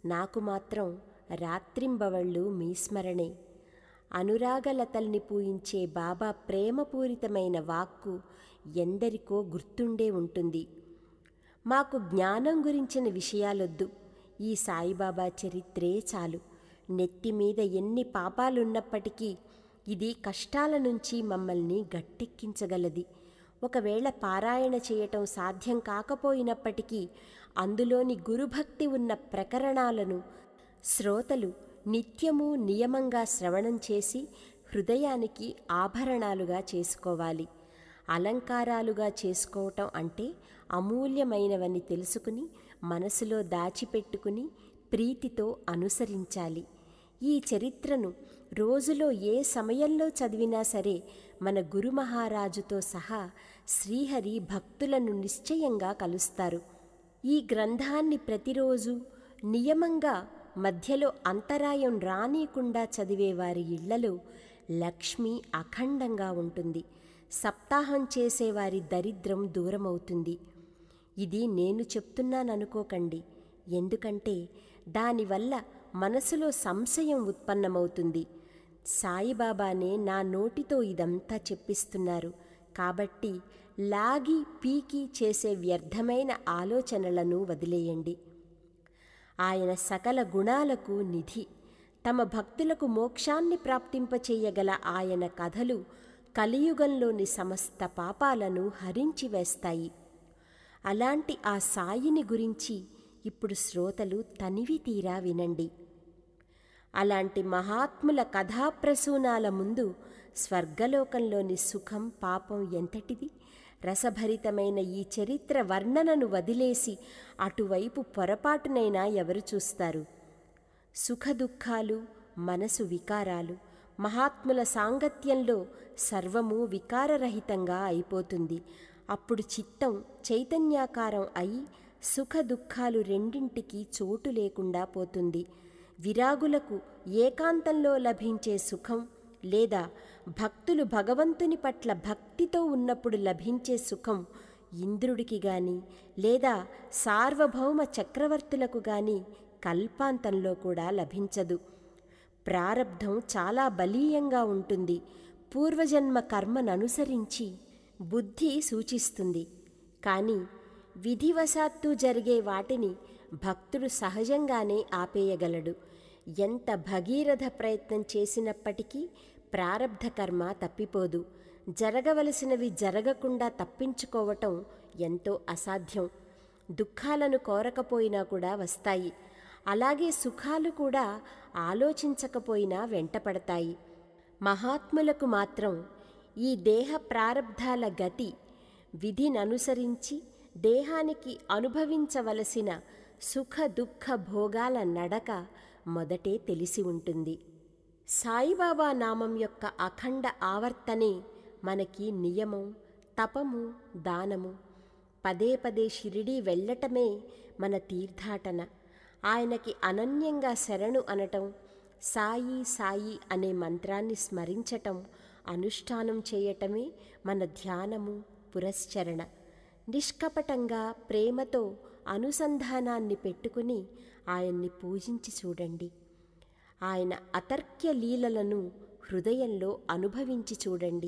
నాకు మాత్రం రాత్రింబవళ్ళు మీ స్మరణే అనురాగలతల్ని పూయించే బాబా ప్రేమపూరితమైన వాక్కు ఎందరికో గుర్తుండే ఉంటుంది మాకు జ్ఞానం గురించిన విషయాలొద్దు ఈ సాయిబాబా చరిత్రే చాలు నెత్తి మీద ఎన్ని పాపాలున్నప్పటికీ ఇది కష్టాల నుంచి మమ్మల్ని గట్టెక్కించగలది ఒకవేళ పారాయణ చేయటం సాధ్యం కాకపోయినప్పటికీ అందులోని గురుభక్తి ఉన్న ప్రకరణాలను శ్రోతలు నిత్యము నియమంగా శ్రవణం చేసి హృదయానికి ఆభరణాలుగా చేసుకోవాలి అలంకారాలుగా చేసుకోవటం అంటే అమూల్యమైనవని తెలుసుకుని మనసులో దాచిపెట్టుకుని ప్రీతితో అనుసరించాలి ఈ చరిత్రను రోజులో ఏ సమయంలో చదివినా సరే మన గురు మహారాజుతో సహా శ్రీహరి భక్తులను నిశ్చయంగా కలుస్తారు ఈ గ్రంథాన్ని ప్రతిరోజు నియమంగా మధ్యలో అంతరాయం రానీయకుండా చదివే వారి ఇళ్లలో లక్ష్మి అఖండంగా ఉంటుంది సప్తాహం చేసేవారి దరిద్రం దూరమవుతుంది ఇది నేను చెప్తున్నాననుకోకండి ఎందుకంటే దానివల్ల మనసులో సంశయం ఉత్పన్నమవుతుంది సాయిబాబానే నా నోటితో ఇదంతా చెప్పిస్తున్నారు కాబట్టి లాగి పీకి చేసే వ్యర్థమైన ఆలోచనలను వదిలేయండి ఆయన సకల గుణాలకు నిధి తమ భక్తులకు మోక్షాన్ని ప్రాప్తింపచేయగల ఆయన కథలు కలియుగంలోని సమస్త పాపాలను హరించి వేస్తాయి అలాంటి ఆ సాయిని గురించి ఇప్పుడు శ్రోతలు తనివి తీరా వినండి అలాంటి మహాత్ముల కథాప్రసూనాల ముందు స్వర్గలోకంలోని సుఖం పాపం ఎంతటిది రసభరితమైన ఈ చరిత్ర వర్ణనను వదిలేసి అటువైపు పొరపాటునైనా ఎవరు చూస్తారు సుఖదుఖాలు మనసు వికారాలు మహాత్ముల సాంగత్యంలో సర్వము వికారరహితంగా అయిపోతుంది అప్పుడు చిత్తం చైతన్యాకారం అయి సుఖ దుఃఖాలు రెండింటికి చోటు లేకుండా పోతుంది విరాగులకు ఏకాంతంలో లభించే సుఖం లేదా భక్తులు భగవంతుని పట్ల భక్తితో ఉన్నప్పుడు లభించే సుఖం ఇంద్రుడికి గాని లేదా సార్వభౌమ చక్రవర్తులకు గాని కల్పాంతంలో కూడా లభించదు ప్రారబ్ధం చాలా బలీయంగా ఉంటుంది పూర్వజన్మ కర్మననుసరించి బుద్ధి సూచిస్తుంది కానీ విధివశాత్తు జరిగే వాటిని భక్తుడు సహజంగానే ఆపేయగలడు ఎంత భగీరథ ప్రయత్నం చేసినప్పటికీ ప్రారబ్ధ కర్మ తప్పిపోదు జరగవలసినవి జరగకుండా తప్పించుకోవటం ఎంతో అసాధ్యం దుఃఖాలను కోరకపోయినా కూడా వస్తాయి అలాగే సుఖాలు కూడా ఆలోచించకపోయినా వెంటపడతాయి మహాత్ములకు మాత్రం ఈ దేహ ప్రారబ్ధాల గతి విధిననుసరించి దేహానికి అనుభవించవలసిన సుఖ దుఃఖ భోగాల నడక మొదటే తెలిసి ఉంటుంది సాయిబాబా నామం యొక్క అఖండ ఆవర్తనే మనకి నియమం తపము దానము పదే పదే షిరిడీ వెళ్ళటమే మన తీర్థాటన ఆయనకి అనన్యంగా శరణు అనటం సాయి సాయి అనే మంత్రాన్ని స్మరించటం అనుష్ఠానం చేయటమే మన ధ్యానము పురశ్చరణ నిష్కపటంగా ప్రేమతో అనుసంధానాన్ని పెట్టుకుని ఆయన్ని పూజించి చూడండి ఆయన అతర్క్య లీలలను హృదయంలో అనుభవించి చూడండి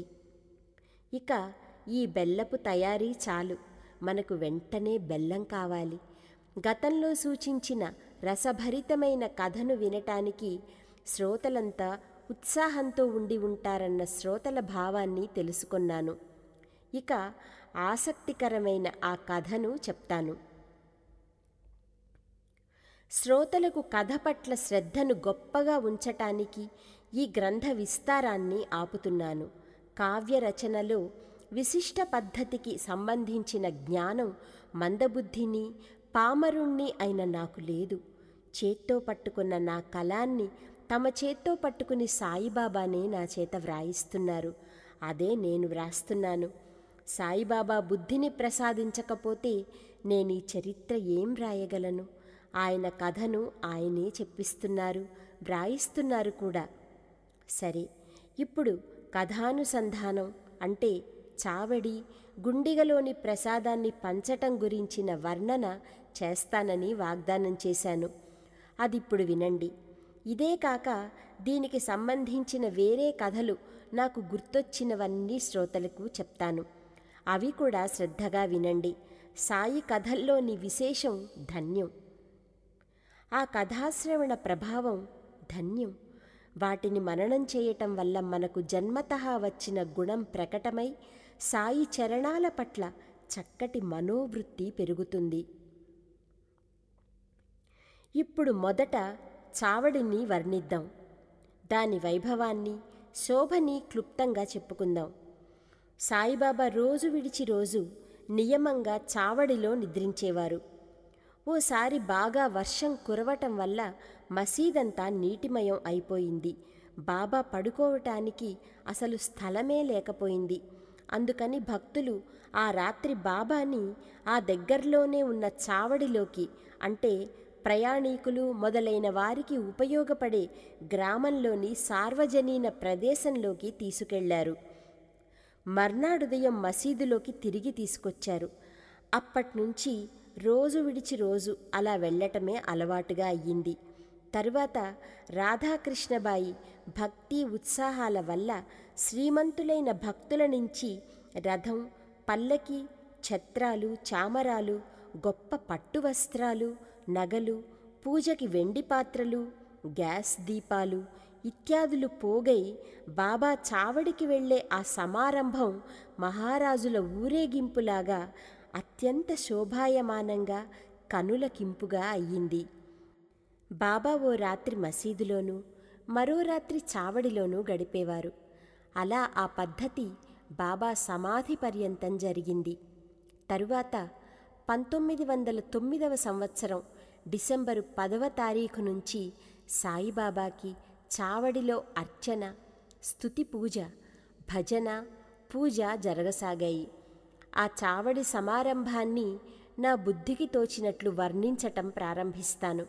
ఇక ఈ బెల్లపు తయారీ చాలు మనకు వెంటనే బెల్లం కావాలి గతంలో సూచించిన రసభరితమైన కథను వినటానికి శ్రోతలంతా ఉత్సాహంతో ఉండి ఉంటారన్న శ్రోతల భావాన్ని తెలుసుకున్నాను ఇక ఆసక్తికరమైన ఆ కథను చెప్తాను శ్రోతలకు కథ పట్ల శ్రద్ధను గొప్పగా ఉంచటానికి ఈ గ్రంథ విస్తారాన్ని ఆపుతున్నాను కావ్య రచనలో విశిష్ట పద్ధతికి సంబంధించిన జ్ఞానం మందబుద్ధిని పామరుణ్ణి అయిన నాకు లేదు చేత్తో పట్టుకున్న నా కళాన్ని తమ చేత్తో పట్టుకుని సాయిబాబానే నా చేత వ్రాయిస్తున్నారు అదే నేను వ్రాస్తున్నాను సాయిబాబా బుద్ధిని ప్రసాదించకపోతే నేను ఈ చరిత్ర ఏం రాయగలను ఆయన కథను ఆయనే చెప్పిస్తున్నారు వ్రాయిస్తున్నారు కూడా సరే ఇప్పుడు కథానుసంధానం అంటే చావడి గుండిగలోని ప్రసాదాన్ని పంచటం గురించిన వర్ణన చేస్తానని వాగ్దానం చేశాను అదిప్పుడు వినండి ఇదే కాక దీనికి సంబంధించిన వేరే కథలు నాకు గుర్తొచ్చినవన్నీ శ్రోతలకు చెప్తాను అవి కూడా శ్రద్ధగా వినండి సాయి కథల్లోని విశేషం ధన్యం ఆ కథాశ్రవణ ప్రభావం ధన్యం వాటిని మననం చేయటం వల్ల మనకు జన్మతః వచ్చిన గుణం ప్రకటమై సాయి చరణాల పట్ల చక్కటి మనోవృత్తి పెరుగుతుంది ఇప్పుడు మొదట చావడిని వర్ణిద్దాం దాని వైభవాన్ని శోభని క్లుప్తంగా చెప్పుకుందాం సాయిబాబా రోజు విడిచి రోజు నియమంగా చావడిలో నిద్రించేవారు ఓసారి బాగా వర్షం కురవటం వల్ల మసీదంతా నీటిమయం అయిపోయింది బాబా పడుకోవటానికి అసలు స్థలమే లేకపోయింది అందుకని భక్తులు ఆ రాత్రి బాబాని ఆ దగ్గరలోనే ఉన్న చావడిలోకి అంటే ప్రయాణీకులు మొదలైన వారికి ఉపయోగపడే గ్రామంలోని సార్వజనీన ప్రదేశంలోకి తీసుకెళ్లారు మర్నాడుదయం మసీదులోకి తిరిగి తీసుకొచ్చారు అప్పట్నుంచి రోజు విడిచి రోజు అలా వెళ్ళటమే అలవాటుగా అయ్యింది తరువాత రాధాకృష్ణబాయి భక్తి ఉత్సాహాల వల్ల శ్రీమంతులైన భక్తుల నుంచి రథం పల్లకి ఛత్రాలు చామరాలు గొప్ప పట్టు వస్త్రాలు నగలు పూజకి వెండి పాత్రలు గ్యాస్ దీపాలు ఇత్యాదులు పోగై బాబా చావడికి వెళ్ళే ఆ సమారంభం మహారాజుల ఊరేగింపులాగా అత్యంత శోభాయమానంగా కనులకింపుగా అయ్యింది బాబా ఓ రాత్రి మసీదులోనూ మరో రాత్రి చావడిలోనూ గడిపేవారు అలా ఆ పద్ధతి బాబా సమాధి పర్యంతం జరిగింది తరువాత పంతొమ్మిది వందల తొమ్మిదవ సంవత్సరం డిసెంబరు పదవ తారీఖు నుంచి సాయిబాబాకి చావడిలో అర్చన స్తుతి పూజ భజన పూజ జరగసాగాయి ఆ చావడి సమారంభాన్ని నా బుద్ధికి తోచినట్లు వర్ణించటం ప్రారంభిస్తాను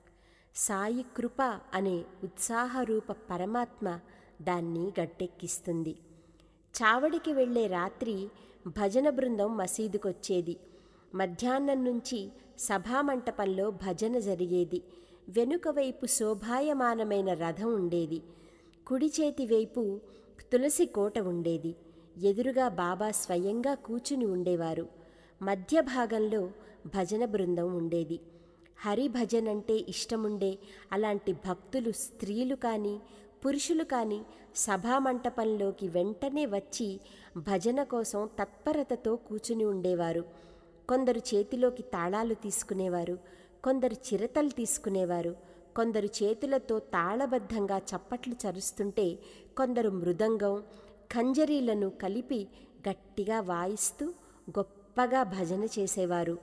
సాయి కృప అనే ఉత్సాహరూప పరమాత్మ దాన్ని గట్టెక్కిస్తుంది చావడికి వెళ్ళే రాత్రి భజన బృందం మసీదుకొచ్చేది మధ్యాహ్నం నుంచి సభామంటపంలో భజన జరిగేది వెనుక వైపు శోభాయమానమైన రథం ఉండేది కుడి చేతి వైపు తులసి కోట ఉండేది ఎదురుగా బాబా స్వయంగా కూచుని ఉండేవారు మధ్య భాగంలో భజన బృందం ఉండేది హరి భజన్ అంటే ఇష్టముండే అలాంటి భక్తులు స్త్రీలు కానీ పురుషులు కానీ సభామంటపంలోకి వెంటనే వచ్చి భజన కోసం తత్పరతతో కూచుని ఉండేవారు కొందరు చేతిలోకి తాళాలు తీసుకునేవారు కొందరు చిరతలు తీసుకునేవారు కొందరు చేతులతో తాళబద్ధంగా చప్పట్లు చరుస్తుంటే కొందరు మృదంగం ఖంజరీలను కలిపి గట్టిగా వాయిస్తూ గొప్పగా భజన చేసేవారు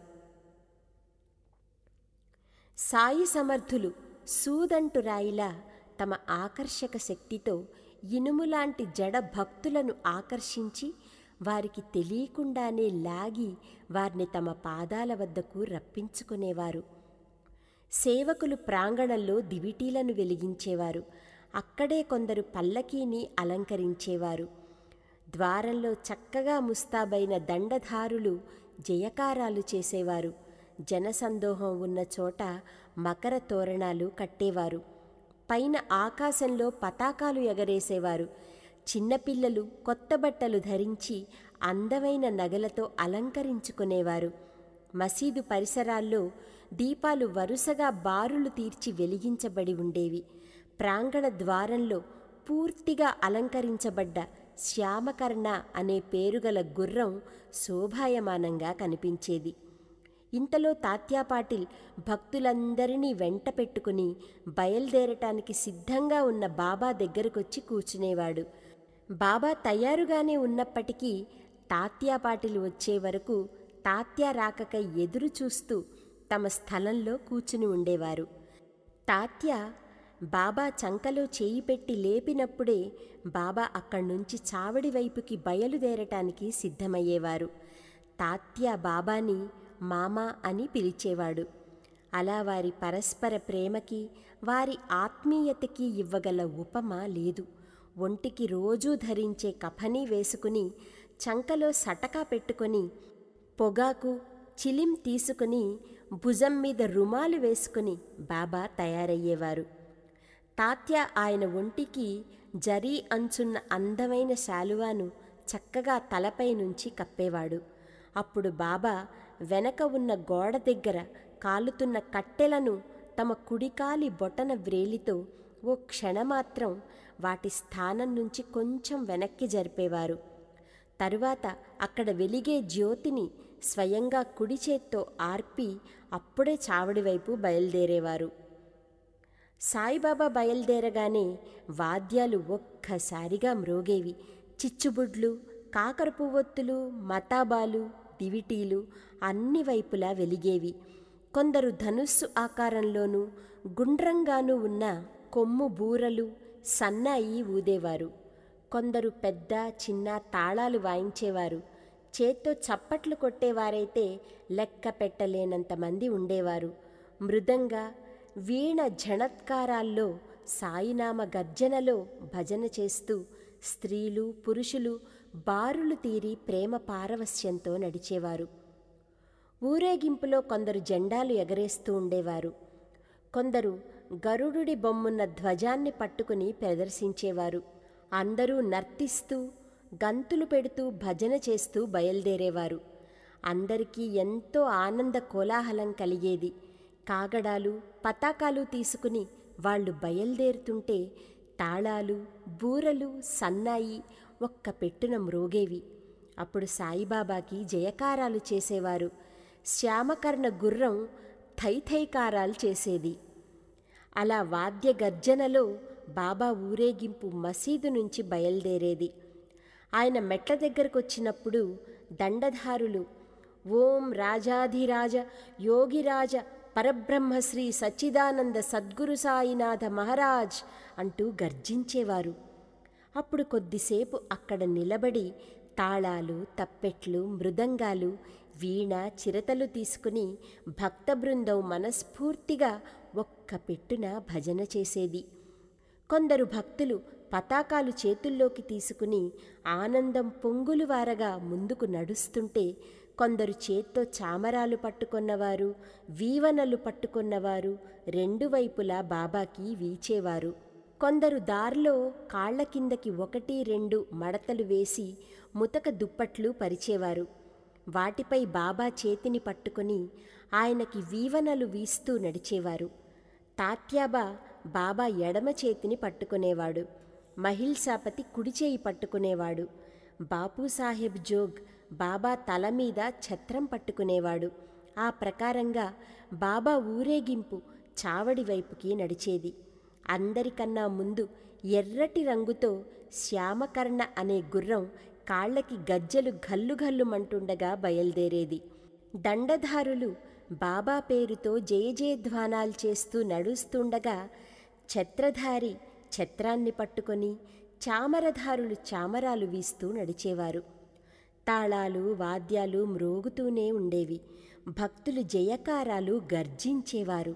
సాయి సమర్థులు సూదంటు రాయిలా తమ ఆకర్షక శక్తితో ఇనుములాంటి జడ భక్తులను ఆకర్షించి వారికి తెలియకుండానే లాగి వారిని తమ పాదాల వద్దకు రప్పించుకునేవారు సేవకులు ప్రాంగణంలో దివిటీలను వెలిగించేవారు అక్కడే కొందరు పల్లకీని అలంకరించేవారు ద్వారంలో చక్కగా ముస్తాబైన దండధారులు జయకారాలు చేసేవారు జనసందోహం ఉన్న చోట మకర తోరణాలు కట్టేవారు పైన ఆకాశంలో పతాకాలు ఎగరేసేవారు చిన్నపిల్లలు కొత్త బట్టలు ధరించి అందమైన నగలతో అలంకరించుకునేవారు మసీదు పరిసరాల్లో దీపాలు వరుసగా బారులు తీర్చి వెలిగించబడి ఉండేవి ప్రాంగణ ద్వారంలో పూర్తిగా అలంకరించబడ్డ శ్యామకర్ణ అనే పేరుగల గుర్రం శోభాయమానంగా కనిపించేది ఇంతలో తాత్యాపాటిల్ భక్తులందరినీ వెంట పెట్టుకుని బయలుదేరటానికి సిద్ధంగా ఉన్న బాబా దగ్గరకొచ్చి కూర్చునేవాడు బాబా తయారుగానే ఉన్నప్పటికీ తాత్యాపాటిల్ వచ్చే వరకు తాత్య రాకకై ఎదురు చూస్తూ తమ స్థలంలో కూర్చుని ఉండేవారు తాత్య బాబా చంకలో చేయి పెట్టి లేపినప్పుడే బాబా అక్కడి నుంచి చావడి వైపుకి బయలుదేరటానికి సిద్ధమయ్యేవారు తాత్య బాబాని మామా అని పిలిచేవాడు అలా వారి పరస్పర ప్రేమకి వారి ఆత్మీయతకి ఇవ్వగల ఉపమ లేదు ఒంటికి రోజూ ధరించే కఫనీ వేసుకుని చంకలో సటకా పెట్టుకొని పొగాకు చిలిం తీసుకుని భుజం మీద రుమాలు వేసుకుని బాబా తయారయ్యేవారు తాత్య ఆయన ఒంటికి జరీ అంచున్న అందమైన శాలువాను చక్కగా తలపై నుంచి కప్పేవాడు అప్పుడు బాబా వెనక ఉన్న గోడ దగ్గర కాలుతున్న కట్టెలను తమ కుడికాలి బొటన వ్రేలితో ఓ క్షణమాత్రం వాటి స్థానం నుంచి కొంచెం వెనక్కి జరిపేవారు తరువాత అక్కడ వెలిగే జ్యోతిని స్వయంగా కుడి చేత్తో ఆర్పి అప్పుడే చావడి వైపు బయలుదేరేవారు సాయిబాబా బయలుదేరగానే వాద్యాలు ఒక్కసారిగా మ్రోగేవి చిచ్చుబుడ్లు కాకర పువ్వొత్తులు మతాబాలు దివిటీలు అన్ని వైపులా వెలిగేవి కొందరు ధనుస్సు ఆకారంలోనూ గుండ్రంగానూ ఉన్న కొమ్ము బూరలు సన్నాయి ఊదేవారు కొందరు పెద్ద చిన్న తాళాలు వాయించేవారు చేత్తో చప్పట్లు కొట్టేవారైతే లెక్క పెట్టలేనంత మంది ఉండేవారు మృదంగ వీణ జణత్కారాల్లో సాయినామ గర్జనలో భజన చేస్తూ స్త్రీలు పురుషులు బారులు తీరి ప్రేమ పారవస్యంతో నడిచేవారు ఊరేగింపులో కొందరు జెండాలు ఎగరేస్తూ ఉండేవారు కొందరు గరుడుడి బొమ్మున్న ధ్వజాన్ని పట్టుకుని ప్రదర్శించేవారు అందరూ నర్తిస్తూ గంతులు పెడుతూ భజన చేస్తూ బయలుదేరేవారు అందరికీ ఎంతో ఆనంద కోలాహలం కలిగేది కాగడాలు పతాకాలు తీసుకుని వాళ్ళు బయలుదేరుతుంటే తాళాలు బూరలు సన్నాయి ఒక్క పెట్టున మ్రోగేవి అప్పుడు సాయిబాబాకి జయకారాలు చేసేవారు శ్యామకర్ణ గుర్రం థైథైకారాలు చేసేది అలా వాద్య గర్జనలో బాబా ఊరేగింపు మసీదు నుంచి బయలుదేరేది ఆయన మెట్ల దగ్గరకు వచ్చినప్పుడు దండధారులు ఓం రాజాధిరాజ యోగిరాజ పరబ్రహ్మశ్రీ సచ్చిదానంద సద్గురు సాయినాథ మహారాజ్ అంటూ గర్జించేవారు అప్పుడు కొద్దిసేపు అక్కడ నిలబడి తాళాలు తప్పెట్లు మృదంగాలు వీణ చిరతలు తీసుకుని భక్త బృందం మనస్ఫూర్తిగా ఒక్క పెట్టున భజన చేసేది కొందరు భక్తులు పతాకాలు చేతుల్లోకి తీసుకుని ఆనందం పొంగులు వారగా ముందుకు నడుస్తుంటే కొందరు చేత్తో చామరాలు పట్టుకొన్నవారు వీవనలు పట్టుకొన్నవారు రెండు వైపులా బాబాకి వీచేవారు కొందరు దారిలో కాళ్ల కిందకి ఒకటి రెండు మడతలు వేసి ముతక దుప్పట్లు పరిచేవారు వాటిపై బాబా చేతిని పట్టుకొని ఆయనకి వీవనలు వీస్తూ నడిచేవారు తాత్యాబా బాబా ఎడమ చేతిని పట్టుకునేవాడు మహిల్సాపతి కుడి చేయి పట్టుకునేవాడు బాపూసాహెబ్ జోగ్ బాబా తల మీద ఛత్రం పట్టుకునేవాడు ఆ ప్రకారంగా బాబా ఊరేగింపు చావడి వైపుకి నడిచేది అందరికన్నా ముందు ఎర్రటి రంగుతో శ్యామకర్ణ అనే గుర్రం కాళ్ళకి గజ్జలు గల్లుగల్లుమంటుండగా బయలుదేరేది దండధారులు బాబా పేరుతో జయజయధ్వానాలు చేస్తూ నడుస్తుండగా ఛత్రధారి ఛత్రాన్ని పట్టుకొని చామరధారులు చామరాలు వీస్తూ నడిచేవారు తాళాలు వాద్యాలు మ్రోగుతూనే ఉండేవి భక్తులు జయకారాలు గర్జించేవారు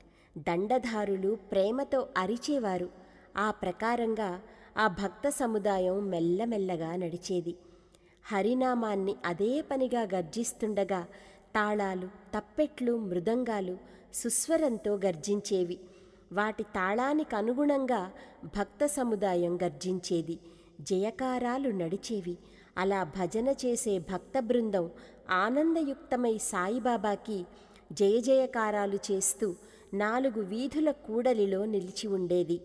దండధారులు ప్రేమతో అరిచేవారు ఆ ప్రకారంగా ఆ భక్త సముదాయం మెల్లమెల్లగా నడిచేది హరినామాన్ని అదే పనిగా గర్జిస్తుండగా తాళాలు తప్పెట్లు మృదంగాలు సుస్వరంతో గర్జించేవి వాటి తాళానికి అనుగుణంగా భక్త సముదాయం గర్జించేది జయకారాలు నడిచేవి అలా భజన చేసే భక్త బృందం ఆనందయుక్తమై సాయిబాబాకి జయ జయకారాలు చేస్తూ నాలుగు వీధుల కూడలిలో నిలిచి ఉండేది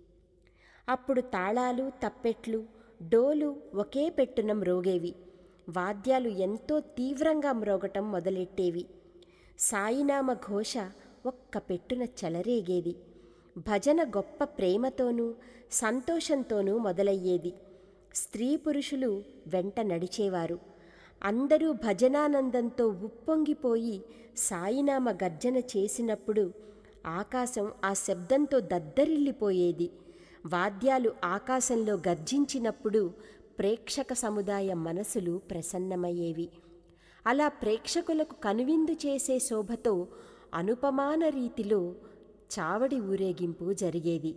అప్పుడు తాళాలు తప్పెట్లు డోలు ఒకే పెట్టున మ్రోగేవి వాద్యాలు ఎంతో తీవ్రంగా మ్రోగటం మొదలెట్టేవి సాయినామ ఘోష ఒక్క పెట్టున చెలరేగేది భజన గొప్ప ప్రేమతోనూ సంతోషంతోనూ మొదలయ్యేది స్త్రీ పురుషులు వెంట నడిచేవారు అందరూ భజనానందంతో ఉప్పొంగిపోయి సాయినామ గర్జన చేసినప్పుడు ఆకాశం ఆ శబ్దంతో దద్దరిల్లిపోయేది వాద్యాలు ఆకాశంలో గర్జించినప్పుడు ప్రేక్షక సముదాయ మనసులు ప్రసన్నమయ్యేవి అలా ప్రేక్షకులకు కనువిందు చేసే శోభతో అనుపమాన రీతిలో చావడి ఊరేగింపు జరిగేది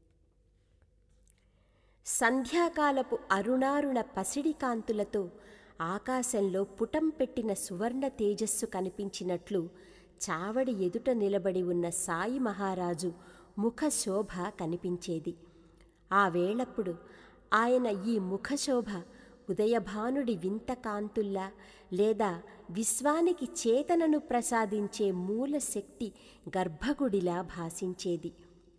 సంధ్యాకాలపు అరుణారుణ పసిడి కాంతులతో ఆకాశంలో పుటం పెట్టిన సువర్ణ తేజస్సు కనిపించినట్లు చావడి ఎదుట నిలబడి ఉన్న సాయి మహారాజు ముఖ శోభ కనిపించేది ఆ వేళప్పుడు ఆయన ఈ ముఖశోభ ఉదయభానుడి వింత కాంతుల్లా లేదా విశ్వానికి చేతనను ప్రసాదించే మూల శక్తి గర్భగుడిలా భాసించేది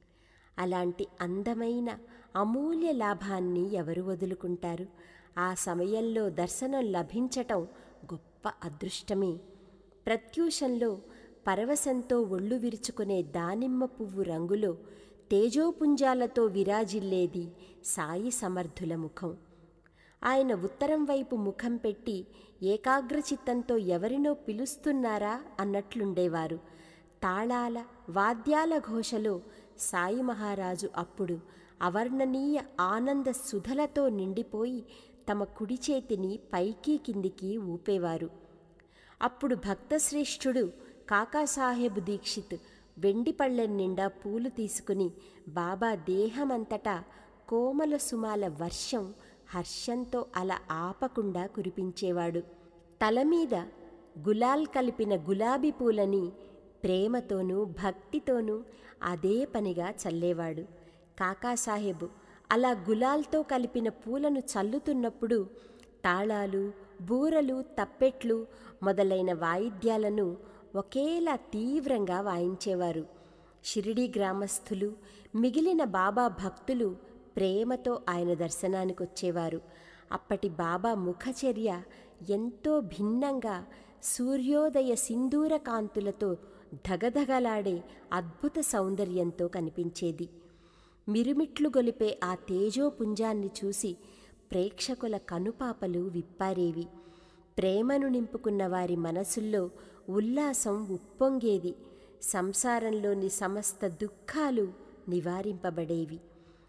అలాంటి అందమైన అమూల్య లాభాన్ని ఎవరు వదులుకుంటారు ఆ సమయంలో దర్శనం లభించటం గొప్ప అదృష్టమే ప్రత్యూషంలో పరవశంతో ఒళ్ళు విరుచుకునే దానిమ్మ పువ్వు రంగులో తేజోపుంజాలతో విరాజిల్లేది సాయి సమర్థుల ముఖం ఆయన ఉత్తరం వైపు ముఖం పెట్టి ఏకాగ్రచిత్తంతో ఎవరినో పిలుస్తున్నారా అన్నట్లుండేవారు తాళాల వాద్యాల ఘోషలో సాయి మహారాజు అప్పుడు అవర్ణనీయ ఆనంద సుధలతో నిండిపోయి తమ కుడి చేతిని పైకి కిందికి ఊపేవారు అప్పుడు భక్తశ్రేష్ఠుడు కాకాసాహెబ్ దీక్షిత్ వెండి పళ్ళెం నిండా పూలు తీసుకుని బాబా దేహమంతటా కోమల సుమాల వర్షం హర్షంతో అలా ఆపకుండా కురిపించేవాడు తల మీద గులాల్ కలిపిన గులాబీ పూలని ప్రేమతోనూ భక్తితోనూ అదే పనిగా చల్లేవాడు కాకాసాహెబ్ అలా గులాల్తో కలిపిన పూలను చల్లుతున్నప్పుడు తాళాలు బూరలు తప్పెట్లు మొదలైన వాయిద్యాలను ఒకేలా తీవ్రంగా వాయించేవారు షిరిడీ గ్రామస్థులు మిగిలిన బాబా భక్తులు ప్రేమతో ఆయన దర్శనానికి వచ్చేవారు అప్పటి బాబా ముఖచర్య ఎంతో భిన్నంగా సూర్యోదయ సింధూర కాంతులతో ధగధగలాడే అద్భుత సౌందర్యంతో కనిపించేది మిరుమిట్లు గొలిపే ఆ తేజోపుంజాన్ని చూసి ప్రేక్షకుల కనుపాపలు విప్పారేవి ప్రేమను నింపుకున్న వారి మనసుల్లో ఉల్లాసం ఉప్పొంగేది సంసారంలోని సమస్త దుఃఖాలు నివారింపబడేవి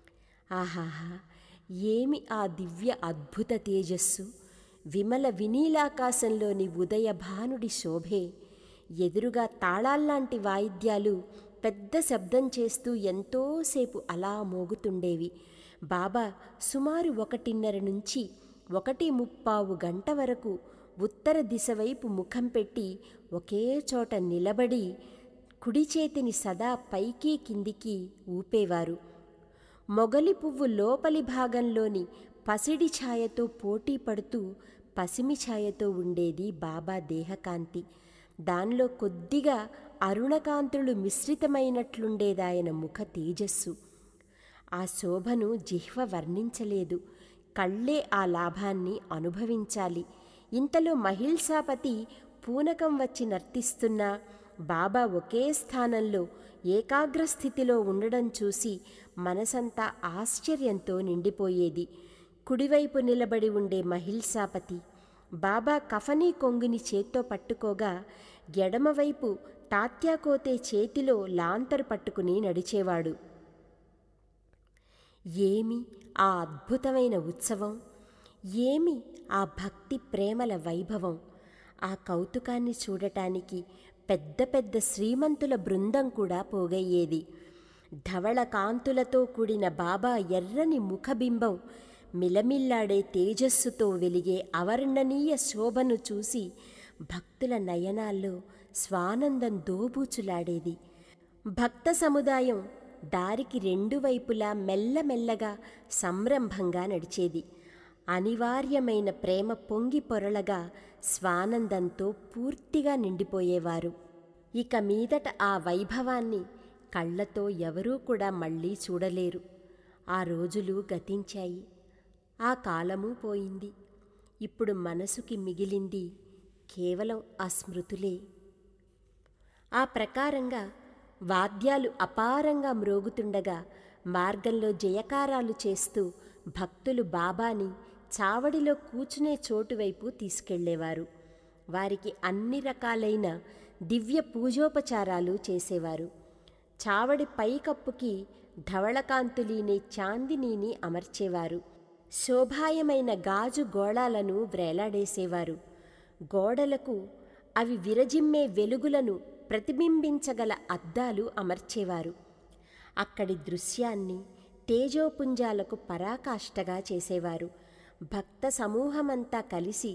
ఆహాహా ఏమి ఆ దివ్య అద్భుత తేజస్సు విమల వినీలాకాశంలోని ఉదయ భానుడి శోభే ఎదురుగా తాళాల్లాంటి వాయిద్యాలు పెద్ద శబ్దం చేస్తూ ఎంతోసేపు అలా మోగుతుండేవి బాబా సుమారు ఒకటిన్నర నుంచి ఒకటి ముప్పావు గంట వరకు ఉత్తర దిశ వైపు ముఖం పెట్టి ఒకే చోట నిలబడి కుడి చేతిని సదా పైకి కిందికి ఊపేవారు మొగలి పువ్వు లోపలి భాగంలోని పసిడి ఛాయతో పోటీ పడుతూ పసిమి ఛాయతో ఉండేది బాబా దేహకాంతి దానిలో కొద్దిగా అరుణకాంతులు మిశ్రితమైనట్లుండేదాయన ముఖ తేజస్సు ఆ శోభను జిహ్వ వర్ణించలేదు కళ్ళే ఆ లాభాన్ని అనుభవించాలి ఇంతలో మహిల్సాపతి పూనకం వచ్చి నర్తిస్తున్నా బాబా ఒకే స్థానంలో ఏకాగ్ర స్థితిలో ఉండడం చూసి మనసంతా ఆశ్చర్యంతో నిండిపోయేది కుడివైపు నిలబడి ఉండే మహిల్సాపతి బాబా కఫనీ కొంగుని చేత్తో పట్టుకోగా ఎడమవైపు తాత్యాకోతే చేతిలో లాంతరు పట్టుకుని నడిచేవాడు ఏమి ఆ అద్భుతమైన ఉత్సవం ఏమి ఆ భక్తి ప్రేమల వైభవం ఆ కౌతుకాన్ని చూడటానికి పెద్ద పెద్ద శ్రీమంతుల బృందం కూడా పోగయ్యేది ధవళ కాంతులతో కూడిన బాబా ఎర్రని ముఖబింబం మిలమిల్లాడే తేజస్సుతో వెలిగే అవర్ణనీయ శోభను చూసి భక్తుల నయనాల్లో స్వానందం దోబూచులాడేది భక్త సముదాయం దారికి రెండు వైపులా మెల్లమెల్లగా సంరంభంగా నడిచేది అనివార్యమైన ప్రేమ పొంగి పొరలగా స్వానందంతో పూర్తిగా నిండిపోయేవారు ఇక మీదట ఆ వైభవాన్ని కళ్ళతో ఎవరూ కూడా మళ్ళీ చూడలేరు ఆ రోజులు గతించాయి ఆ కాలము పోయింది ఇప్పుడు మనసుకి మిగిలింది కేవలం ఆ స్మృతులే ఆ ప్రకారంగా వాద్యాలు అపారంగా మ్రోగుతుండగా మార్గంలో జయకారాలు చేస్తూ భక్తులు బాబాని చావడిలో కూర్చునే చోటు వైపు తీసుకెళ్లేవారు వారికి అన్ని రకాలైన దివ్య పూజోపచారాలు చేసేవారు చావడి పైకప్పుకి ధవళకాంతులీని చాందినీని అమర్చేవారు శోభాయమైన గాజు గోళాలను వ్రేలాడేసేవారు గోడలకు అవి విరజిమ్మే వెలుగులను ప్రతిబింబించగల అద్దాలు అమర్చేవారు అక్కడి దృశ్యాన్ని తేజోపుంజాలకు పరాకాష్ఠగా చేసేవారు భక్త సమూహమంతా కలిసి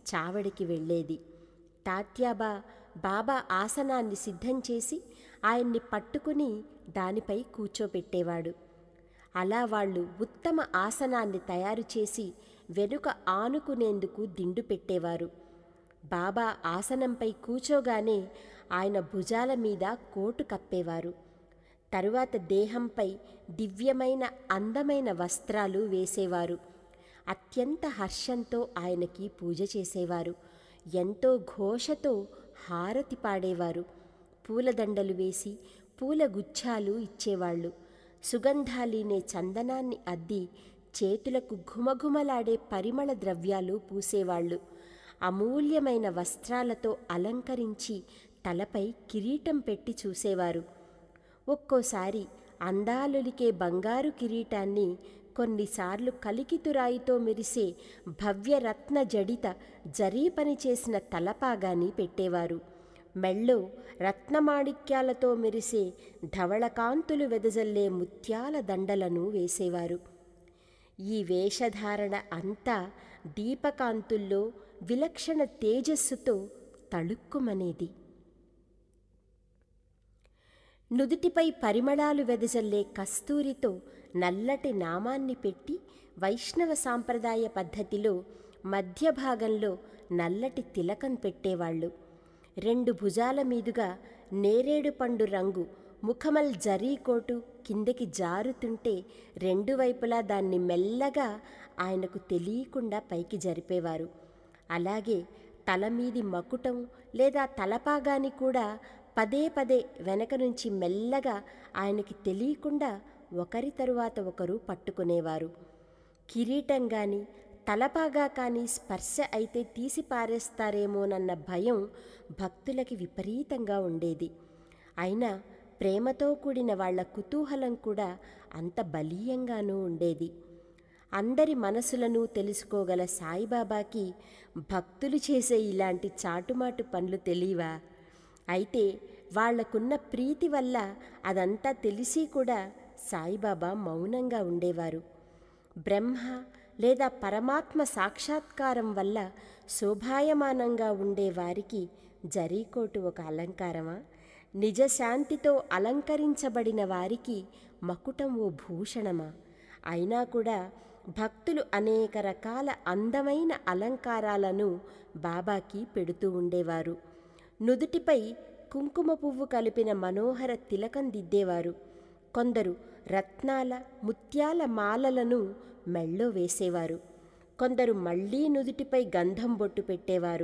చావడికి వెళ్ళేది తాత్యాబా బాబా ఆసనాన్ని సిద్ధం చేసి ఆయన్ని పట్టుకుని దానిపై కూర్చోపెట్టేవాడు అలా వాళ్ళు ఉత్తమ ఆసనాన్ని తయారు చేసి వెనుక ఆనుకునేందుకు దిండు పెట్టేవారు బాబా ఆసనంపై కూచోగానే ఆయన భుజాల మీద కోటు కప్పేవారు తరువాత దేహంపై దివ్యమైన అందమైన వస్త్రాలు వేసేవారు అత్యంత హర్షంతో ఆయనకి పూజ చేసేవారు ఎంతో ఘోషతో హారతి పాడేవారు పూలదండలు వేసి పూల గుచ్ఛాలు ఇచ్చేవాళ్ళు సుగంధాలీనే చందనాన్ని అద్ది చేతులకు ఘుమఘుమలాడే పరిమళ ద్రవ్యాలు పూసేవాళ్ళు అమూల్యమైన వస్త్రాలతో అలంకరించి తలపై కిరీటం పెట్టి చూసేవారు ఒక్కోసారి అందాలులికే బంగారు కిరీటాన్ని కొన్నిసార్లు కలికితురాయితో మెరిసే భవ్యరత్న జడిత జరీ పని చేసిన తలపాగాని పెట్టేవారు మెళ్ళో రత్నమాణిక్యాలతో మెరిసే ధవళకాంతులు వెదజల్లే ముత్యాల దండలను వేసేవారు ఈ వేషధారణ అంతా దీపకాంతుల్లో విలక్షణ తేజస్సుతో తళుక్కుమనేది నుదుటిపై పరిమళాలు వెదజల్లే కస్తూరితో నల్లటి నామాన్ని పెట్టి వైష్ణవ సాంప్రదాయ పద్ధతిలో మధ్య భాగంలో నల్లటి తిలకం పెట్టేవాళ్ళు రెండు భుజాల మీదుగా నేరేడు పండు రంగు ముఖమల్ జరీ కోటు కిందకి జారుతుంటే రెండు వైపులా దాన్ని మెల్లగా ఆయనకు తెలియకుండా పైకి జరిపేవారు అలాగే తల మీది మకుటం లేదా తలపాగాని కూడా పదే పదే వెనక నుంచి మెల్లగా ఆయనకి తెలియకుండా ఒకరి తరువాత ఒకరు పట్టుకునేవారు కిరీటం గాని తలపాగా కానీ స్పర్శ అయితే తీసి పారేస్తారేమోనన్న భయం భక్తులకి విపరీతంగా ఉండేది అయినా ప్రేమతో కూడిన వాళ్ల కుతూహలం కూడా అంత బలీయంగానూ ఉండేది అందరి మనసులను తెలుసుకోగల సాయిబాబాకి భక్తులు చేసే ఇలాంటి చాటుమాటు పనులు తెలియవా అయితే వాళ్లకున్న ప్రీతి వల్ల అదంతా తెలిసి కూడా సాయిబాబా మౌనంగా ఉండేవారు బ్రహ్మ లేదా పరమాత్మ సాక్షాత్కారం వల్ల శోభాయమానంగా ఉండే వారికి జరీకోటు ఒక అలంకారమా నిజశాంతితో అలంకరించబడిన వారికి మకుటం ఓ భూషణమా అయినా కూడా భక్తులు అనేక రకాల అందమైన అలంకారాలను బాబాకి పెడుతూ ఉండేవారు నుదుటిపై కుంకుమ పువ్వు కలిపిన మనోహర తిలకం దిద్దేవారు కొందరు రత్నాల ముత్యాల మాలలను మెళ్ళో వేసేవారు కొందరు మళ్ళీ నుదుటిపై గంధం బొట్టు పెట్టేవారు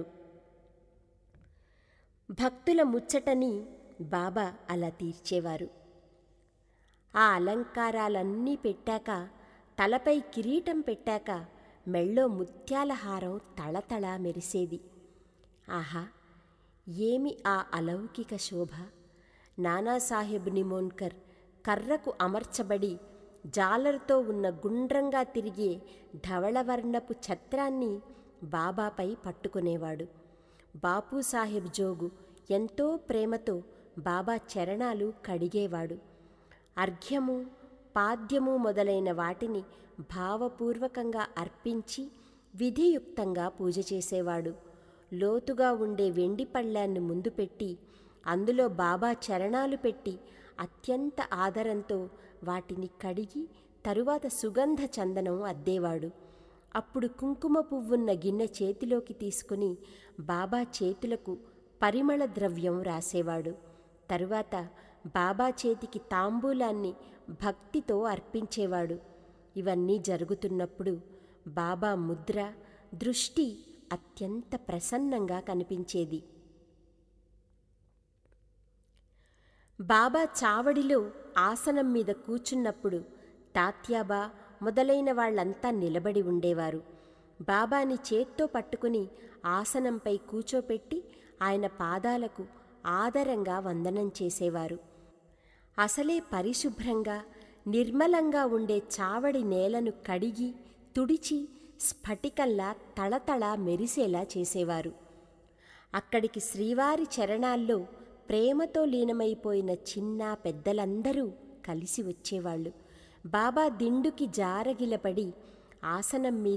భక్తుల ముచ్చటని బాబా అలా తీర్చేవారు ఆ అలంకారాలన్నీ పెట్టాక తలపై కిరీటం పెట్టాక మెళ్ళో ముత్యాల హారం తళతళ మెరిసేది ఆహా ఏమి ఆ అలౌకిక శోభ నానాసాహెబ్ నిమోన్కర్ కర్రకు అమర్చబడి జాలర్తో ఉన్న గుండ్రంగా తిరిగే ధవళవర్ణపు ఛత్రాన్ని బాబాపై పట్టుకునేవాడు బాపూసాహెబ్ జోగు ఎంతో ప్రేమతో బాబా చరణాలు కడిగేవాడు అర్ఘ్యము పాద్యము మొదలైన వాటిని భావపూర్వకంగా అర్పించి విధియుక్తంగా పూజ చేసేవాడు లోతుగా ఉండే వెండి పళ్ళాన్ని ముందు పెట్టి అందులో బాబా చరణాలు పెట్టి అత్యంత ఆదరంతో వాటిని కడిగి తరువాత సుగంధ చందనం అద్దేవాడు అప్పుడు కుంకుమ పువ్వున్న గిన్నె చేతిలోకి తీసుకుని బాబా చేతులకు పరిమళ ద్రవ్యం రాసేవాడు తరువాత బాబా చేతికి తాంబూలాన్ని భక్తితో అర్పించేవాడు ఇవన్నీ జరుగుతున్నప్పుడు బాబా ముద్ర దృష్టి అత్యంత ప్రసన్నంగా కనిపించేది బాబా చావడిలో ఆసనం మీద కూచున్నప్పుడు తాత్యాబా మొదలైన వాళ్ళంతా నిలబడి ఉండేవారు బాబాని చేత్తో పట్టుకుని ఆసనంపై కూచోపెట్టి ఆయన పాదాలకు ఆదరంగా వందనం చేసేవారు అసలే పరిశుభ్రంగా నిర్మలంగా ఉండే చావడి నేలను కడిగి తుడిచి స్ఫటికల్లా తళతళ మెరిసేలా చేసేవారు అక్కడికి శ్రీవారి చరణాల్లో ప్రేమతో లీనమైపోయిన చిన్న పెద్దలందరూ కలిసి వచ్చేవాళ్ళు బాబా దిండుకి జారగిలపడి ఆసనం మీద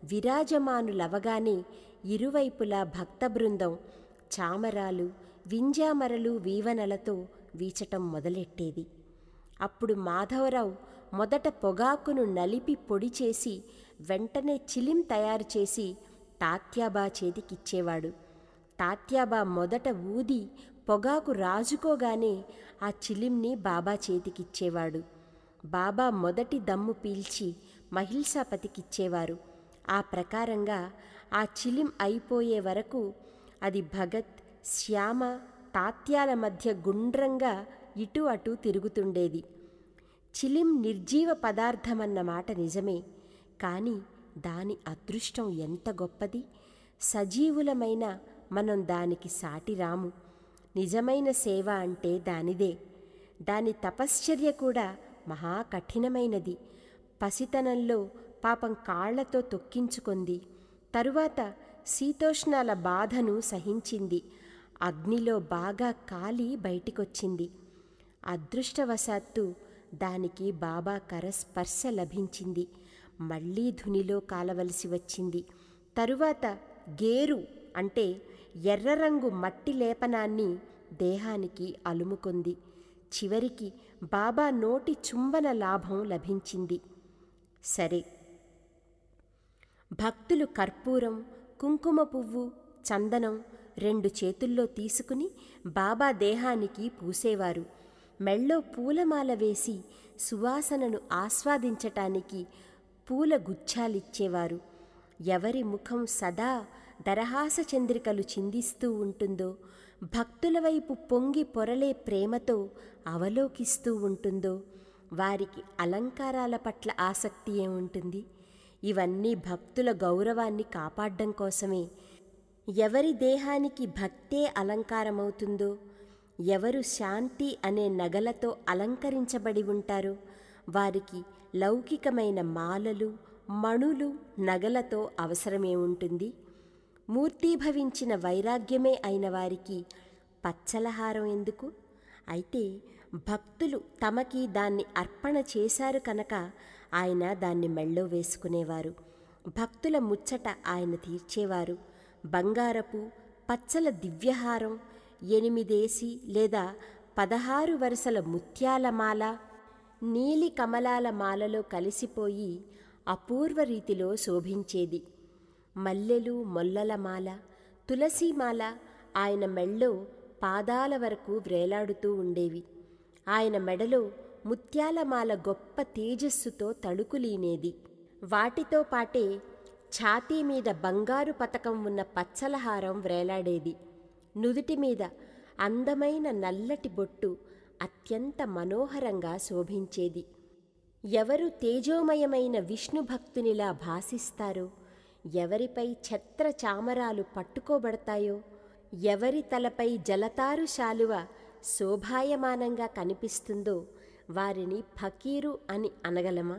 విరాజమానులవగానే ఇరువైపులా భక్త బృందం చామరాలు వింజామరలు వీవనలతో వీచటం మొదలెట్టేది అప్పుడు మాధవరావు మొదట పొగాకును నలిపి పొడి చేసి వెంటనే చిలిం తయారు చేసి తాత్యాబా చేతికిచ్చేవాడు తాత్యాబా మొదట ఊది పొగాకు రాజుకోగానే ఆ చిలింని బాబా చేతికిచ్చేవాడు బాబా మొదటి దమ్ము పీల్చి మహిల్సాపతికిచ్చేవారు ఆ ప్రకారంగా ఆ చిలిం అయిపోయే వరకు అది భగత్ శ్యామ తాత్యాల మధ్య గుండ్రంగా ఇటు అటు తిరుగుతుండేది చిలిం నిర్జీవ పదార్థమన్న మాట నిజమే కానీ దాని అదృష్టం ఎంత గొప్పది సజీవులమైన మనం దానికి సాటిరాము నిజమైన సేవ అంటే దానిదే దాని తపశ్చర్య కూడా మహా కఠినమైనది పసితనంలో పాపం కాళ్లతో తొక్కించుకుంది తరువాత శీతోష్ణాల బాధను సహించింది అగ్నిలో బాగా కాలి బయటికొచ్చింది అదృష్టవశాత్తు దానికి బాబా కరస్పర్శ లభించింది మళ్ళీ ధునిలో కాలవలసి వచ్చింది తరువాత గేరు అంటే ఎర్ర రంగు మట్టి లేపనాన్ని దేహానికి అలుముకుంది చివరికి బాబా నోటి చుంబన లాభం లభించింది సరే భక్తులు కర్పూరం కుంకుమ పువ్వు చందనం రెండు చేతుల్లో తీసుకుని బాబా దేహానికి పూసేవారు మెళ్ళో పూలమాల వేసి సువాసనను ఆస్వాదించటానికి పూల గుచ్ఛాలిచ్చేవారు ఎవరి ముఖం సదా దరహాస చంద్రికలు చిందిస్తూ ఉంటుందో భక్తుల వైపు పొంగి పొరలే ప్రేమతో అవలోకిస్తూ ఉంటుందో వారికి అలంకారాల పట్ల ఆసక్తి ఏముంటుంది ఇవన్నీ భక్తుల గౌరవాన్ని కాపాడడం కోసమే ఎవరి దేహానికి భక్తే అలంకారమవుతుందో ఎవరు శాంతి అనే నగలతో అలంకరించబడి ఉంటారో వారికి లౌకికమైన మాలలు మణులు నగలతో అవసరమే ఉంటుంది మూర్తీభవించిన వైరాగ్యమే అయిన వారికి పచ్చలహారం ఎందుకు అయితే భక్తులు తమకి దాన్ని అర్పణ చేశారు కనుక ఆయన దాన్ని మెళ్ళో వేసుకునేవారు భక్తుల ముచ్చట ఆయన తీర్చేవారు బంగారపు పచ్చల దివ్యహారం ఎనిమిదేసి లేదా పదహారు వరుసల ముత్యాల మాల నీలి కమలాల మాలలో కలిసిపోయి అపూర్వ రీతిలో శోభించేది మల్లెలు మొల్లల మాల తులసీమాల ఆయన మెళ్ళో పాదాల వరకు వ్రేలాడుతూ ఉండేవి ఆయన మెడలో ముత్యాలమాల గొప్ప తేజస్సుతో తళుకులీనేది వాటితో పాటే ఛాతీ మీద బంగారు పతకం ఉన్న పచ్చలహారం వ్రేలాడేది నుదుటి మీద అందమైన నల్లటి బొట్టు అత్యంత మనోహరంగా శోభించేది ఎవరు తేజోమయమైన విష్ణు భక్తునిలా భాసిస్తారో ఎవరిపై ఛత్ర చామరాలు పట్టుకోబడతాయో ఎవరి తలపై జలతారు శాలువ శోభాయమానంగా కనిపిస్తుందో వారిని ఫకీరు అని అనగలమా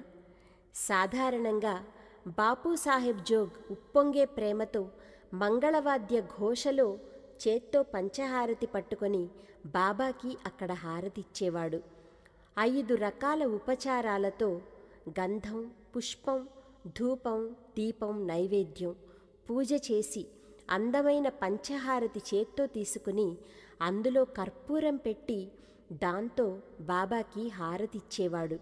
సాధారణంగా బాపూసాహెబ్ జోగ్ ఉప్పొంగే ప్రేమతో మంగళవాద్య ఘోషలో చేత్తో పంచహారతి పట్టుకొని బాబాకి అక్కడ హారతిచ్చేవాడు ఐదు రకాల ఉపచారాలతో గంధం పుష్పం ధూపం దీపం నైవేద్యం పూజ చేసి అందమైన పంచహారతి చేత్తో తీసుకుని అందులో కర్పూరం పెట్టి దాంతో బాబాకి హారతిచ్చేవాడు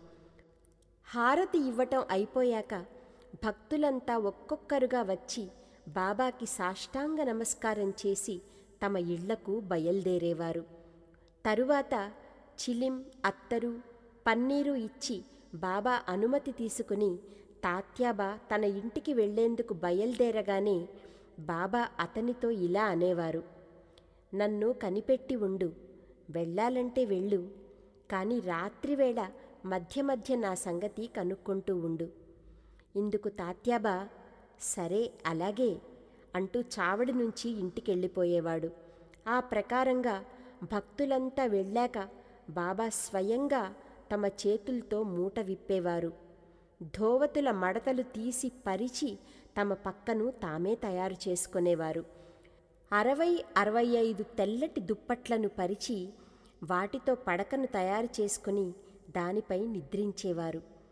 హారతి ఇవ్వటం అయిపోయాక భక్తులంతా ఒక్కొక్కరుగా వచ్చి బాబాకి సాష్టాంగ నమస్కారం చేసి తమ ఇళ్లకు బయలుదేరేవారు తరువాత చిలిం అత్తరు పన్నీరు ఇచ్చి బాబా అనుమతి తీసుకుని తాత్యాబా తన ఇంటికి వెళ్లేందుకు బయలుదేరగానే బాబా అతనితో ఇలా అనేవారు నన్ను కనిపెట్టి ఉండు వెళ్ళాలంటే వెళ్ళు కానీ రాత్రివేళ మధ్య మధ్య నా సంగతి కనుక్కుంటూ ఉండు ఇందుకు తాత్యాబా సరే అలాగే అంటూ చావడి నుంచి ఇంటికెళ్ళిపోయేవాడు ఆ ప్రకారంగా భక్తులంతా వెళ్ళాక బాబా స్వయంగా తమ చేతులతో మూట విప్పేవారు ధోవతుల మడతలు తీసి పరిచి తమ పక్కను తామే తయారు చేసుకునేవారు అరవై అరవై ఐదు తెల్లటి దుప్పట్లను పరిచి వాటితో పడకను తయారు చేసుకుని దానిపై నిద్రించేవారు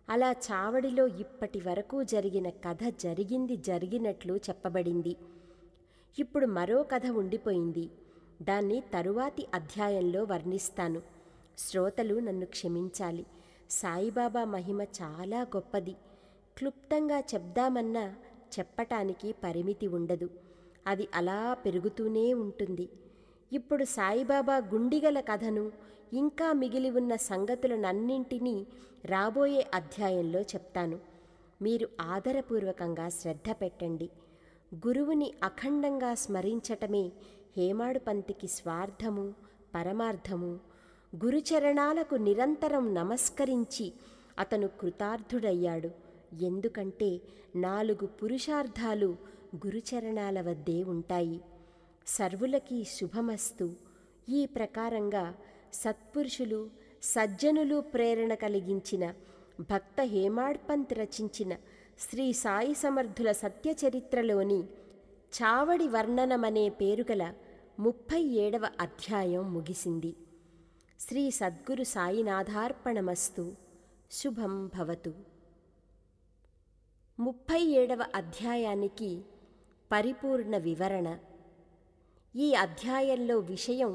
అలా చావడిలో ఇప్పటి వరకు జరిగిన కథ జరిగింది జరిగినట్లు చెప్పబడింది ఇప్పుడు మరో కథ ఉండిపోయింది దాన్ని తరువాతి అధ్యాయంలో వర్ణిస్తాను శ్రోతలు నన్ను క్షమించాలి సాయిబాబా మహిమ చాలా గొప్పది క్లుప్తంగా చెప్దామన్నా చెప్పటానికి పరిమితి ఉండదు అది అలా పెరుగుతూనే ఉంటుంది ఇప్పుడు సాయిబాబా గుండిగల కథను ఇంకా మిగిలి ఉన్న సంగతులనన్నింటినీ రాబోయే అధ్యాయంలో చెప్తాను మీరు ఆదరపూర్వకంగా శ్రద్ధ పెట్టండి గురువుని అఖండంగా స్మరించటమే హేమాడు పంతికి స్వార్థము పరమార్థము గురుచరణాలకు నిరంతరం నమస్కరించి అతను కృతార్థుడయ్యాడు ఎందుకంటే నాలుగు పురుషార్థాలు గురుచరణాల వద్దే ఉంటాయి సర్వులకి శుభమస్తు ఈ ప్రకారంగా సత్పురుషులు సజ్జనులు ప్రేరణ కలిగించిన భక్త హేమాడ్పంత్ రచించిన శ్రీ సాయి సమర్థుల సత్యచరిత్రలోని చావడి వర్ణనమనే పేరుగల ముప్పై ఏడవ అధ్యాయం ముగిసింది శ్రీ సద్గురు సాయినాథార్పణమస్తు శుభం భవతు ముప్పై ఏడవ అధ్యాయానికి పరిపూర్ణ వివరణ ఈ అధ్యాయంలో విషయం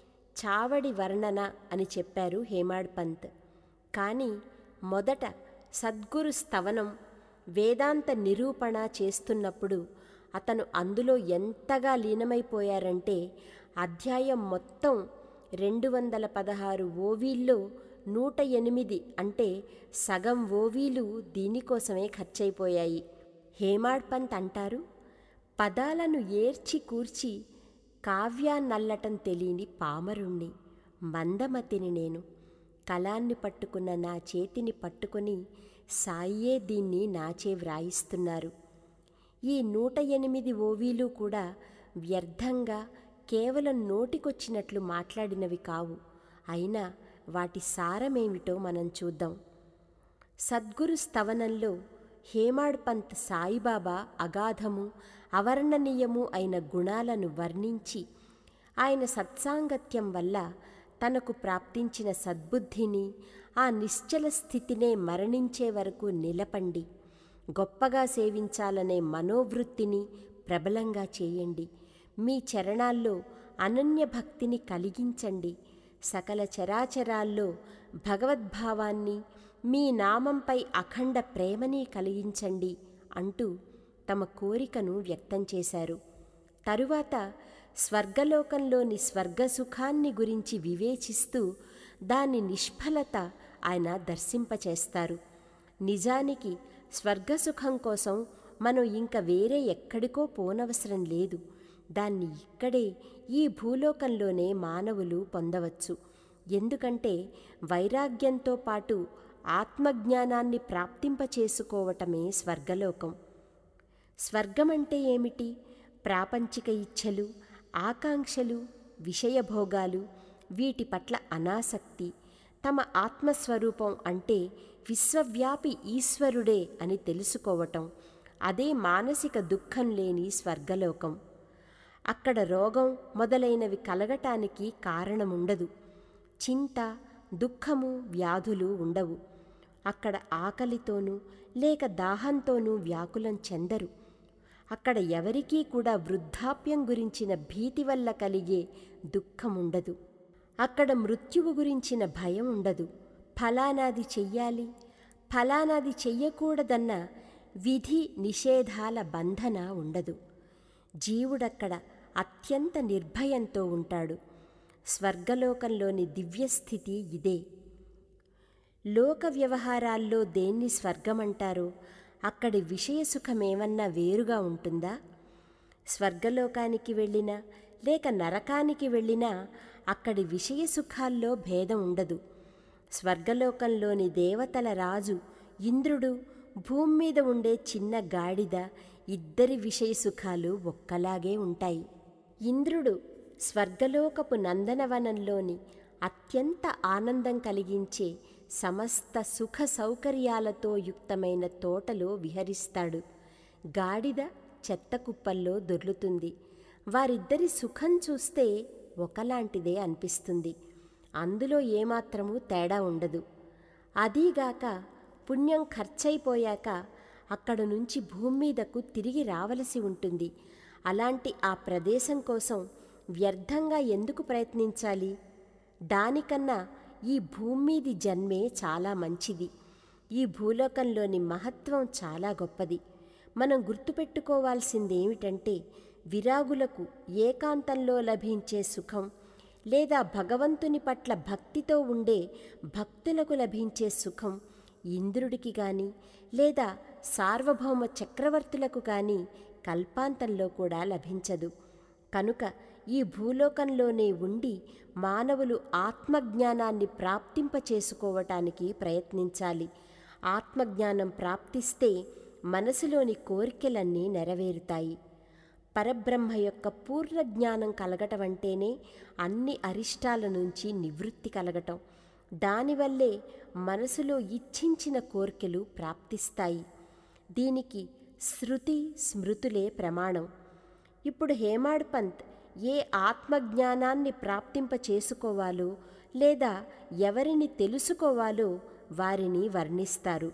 చావడి వర్ణన అని చెప్పారు హేమాడ్ పంత్ కానీ మొదట సద్గురు స్తవనం వేదాంత నిరూపణ చేస్తున్నప్పుడు అతను అందులో ఎంతగా లీనమైపోయారంటే అధ్యాయం మొత్తం రెండు వందల పదహారు ఓవీల్లో నూట ఎనిమిది అంటే సగం ఓవీలు దీనికోసమే ఖర్చయిపోయాయి హేమాడ్ పంత్ అంటారు పదాలను ఏర్చి కూర్చి కావ్యాన్నల్లటం తెలియని పామరుణ్ణి మందమతిని నేను కళాన్ని పట్టుకున్న నా చేతిని పట్టుకొని సాయే దీన్ని నాచే వ్రాయిస్తున్నారు ఈ నూట ఎనిమిది ఓవీలు కూడా వ్యర్థంగా కేవలం నోటికొచ్చినట్లు మాట్లాడినవి కావు అయినా వాటి సారమేమిటో మనం చూద్దాం సద్గురు స్తవనంలో హేమాడ్ పంత్ సాయిబాబా అగాధము అవర్ణనీయము అయిన గుణాలను వర్ణించి ఆయన సత్సాంగత్యం వల్ల తనకు ప్రాప్తించిన సద్బుద్ధిని ఆ నిశ్చల స్థితినే మరణించే వరకు నిలపండి గొప్పగా సేవించాలనే మనోవృత్తిని ప్రబలంగా చేయండి మీ చరణాల్లో అనన్య భక్తిని కలిగించండి సకల చరాచరాల్లో భగవద్భావాన్ని మీ నామంపై అఖండ ప్రేమని కలిగించండి అంటూ తమ కోరికను వ్యక్తం చేశారు తరువాత స్వర్గలోకంలోని స్వర్గసుఖాన్ని గురించి వివేచిస్తూ దాని నిష్ఫలత ఆయన దర్శింపచేస్తారు నిజానికి స్వర్గసుఖం కోసం మనం ఇంక వేరే ఎక్కడికో పోనవసరం లేదు దాన్ని ఇక్కడే ఈ భూలోకంలోనే మానవులు పొందవచ్చు ఎందుకంటే వైరాగ్యంతో పాటు ఆత్మజ్ఞానాన్ని ప్రాప్తింపచేసుకోవటమే స్వర్గలోకం స్వర్గమంటే ఏమిటి ప్రాపంచిక ఇచ్ఛలు ఆకాంక్షలు విషయభోగాలు వీటి పట్ల అనాసక్తి తమ ఆత్మస్వరూపం అంటే విశ్వవ్యాపి ఈశ్వరుడే అని తెలుసుకోవటం అదే మానసిక దుఃఖం లేని స్వర్గలోకం అక్కడ రోగం మొదలైనవి కలగటానికి కారణముండదు చింత దుఃఖము వ్యాధులు ఉండవు అక్కడ ఆకలితోనూ లేక దాహంతోనూ వ్యాకులం చెందరు అక్కడ ఎవరికీ కూడా వృద్ధాప్యం గురించిన భీతి వల్ల కలిగే దుఃఖముండదు అక్కడ మృత్యువు గురించిన భయం ఉండదు ఫలానాది చెయ్యాలి ఫలానాది చెయ్యకూడదన్న విధి నిషేధాల బంధన ఉండదు జీవుడక్కడ అత్యంత నిర్భయంతో ఉంటాడు స్వర్గలోకంలోని దివ్యస్థితి ఇదే లోక వ్యవహారాల్లో దేన్ని స్వర్గమంటారో అక్కడి విషయ సుఖమేమన్నా వేరుగా ఉంటుందా స్వర్గలోకానికి వెళ్ళినా లేక నరకానికి వెళ్ళినా అక్కడి విషయ సుఖాల్లో భేదం ఉండదు స్వర్గలోకంలోని దేవతల రాజు ఇంద్రుడు భూమి మీద ఉండే చిన్న గాడిద ఇద్దరి విషయ సుఖాలు ఒక్కలాగే ఉంటాయి ఇంద్రుడు స్వర్గలోకపు నందనవనంలోని అత్యంత ఆనందం కలిగించే సమస్త సుఖ సౌకర్యాలతో యుక్తమైన తోటలో విహరిస్తాడు గాడిద చెత్త కుప్పల్లో దొర్లుతుంది వారిద్దరి సుఖం చూస్తే ఒకలాంటిదే అనిపిస్తుంది అందులో ఏమాత్రమూ తేడా ఉండదు అదీగాక పుణ్యం ఖర్చయిపోయాక అక్కడ నుంచి భూమి మీదకు తిరిగి రావలసి ఉంటుంది అలాంటి ఆ ప్రదేశం కోసం వ్యర్థంగా ఎందుకు ప్రయత్నించాలి దానికన్నా ఈ భూమి మీది జన్మే చాలా మంచిది ఈ భూలోకంలోని మహత్వం చాలా గొప్పది మనం గుర్తుపెట్టుకోవాల్సిందేమిటంటే విరాగులకు ఏకాంతంలో లభించే సుఖం లేదా భగవంతుని పట్ల భక్తితో ఉండే భక్తులకు లభించే సుఖం ఇంద్రుడికి గాని లేదా సార్వభౌమ చక్రవర్తులకు గాని కల్పాంతంలో కూడా లభించదు కనుక ఈ భూలోకంలోనే ఉండి మానవులు ఆత్మజ్ఞానాన్ని ప్రాప్తింప చేసుకోవటానికి ప్రయత్నించాలి ఆత్మజ్ఞానం ప్రాప్తిస్తే మనసులోని కోరికలన్నీ నెరవేరుతాయి పరబ్రహ్మ యొక్క పూర్ణ జ్ఞానం కలగటం అంటేనే అన్ని అరిష్టాల నుంచి నివృత్తి కలగటం దానివల్లే మనసులో ఇచ్ఛించిన కోరికలు ప్రాప్తిస్తాయి దీనికి శృతి స్మృతులే ప్రమాణం ఇప్పుడు హేమాడ్ పంత్ ఏ ఆత్మజ్ఞానాన్ని ప్రాప్తింప చేసుకోవాలో లేదా ఎవరిని తెలుసుకోవాలో వారిని వర్ణిస్తారు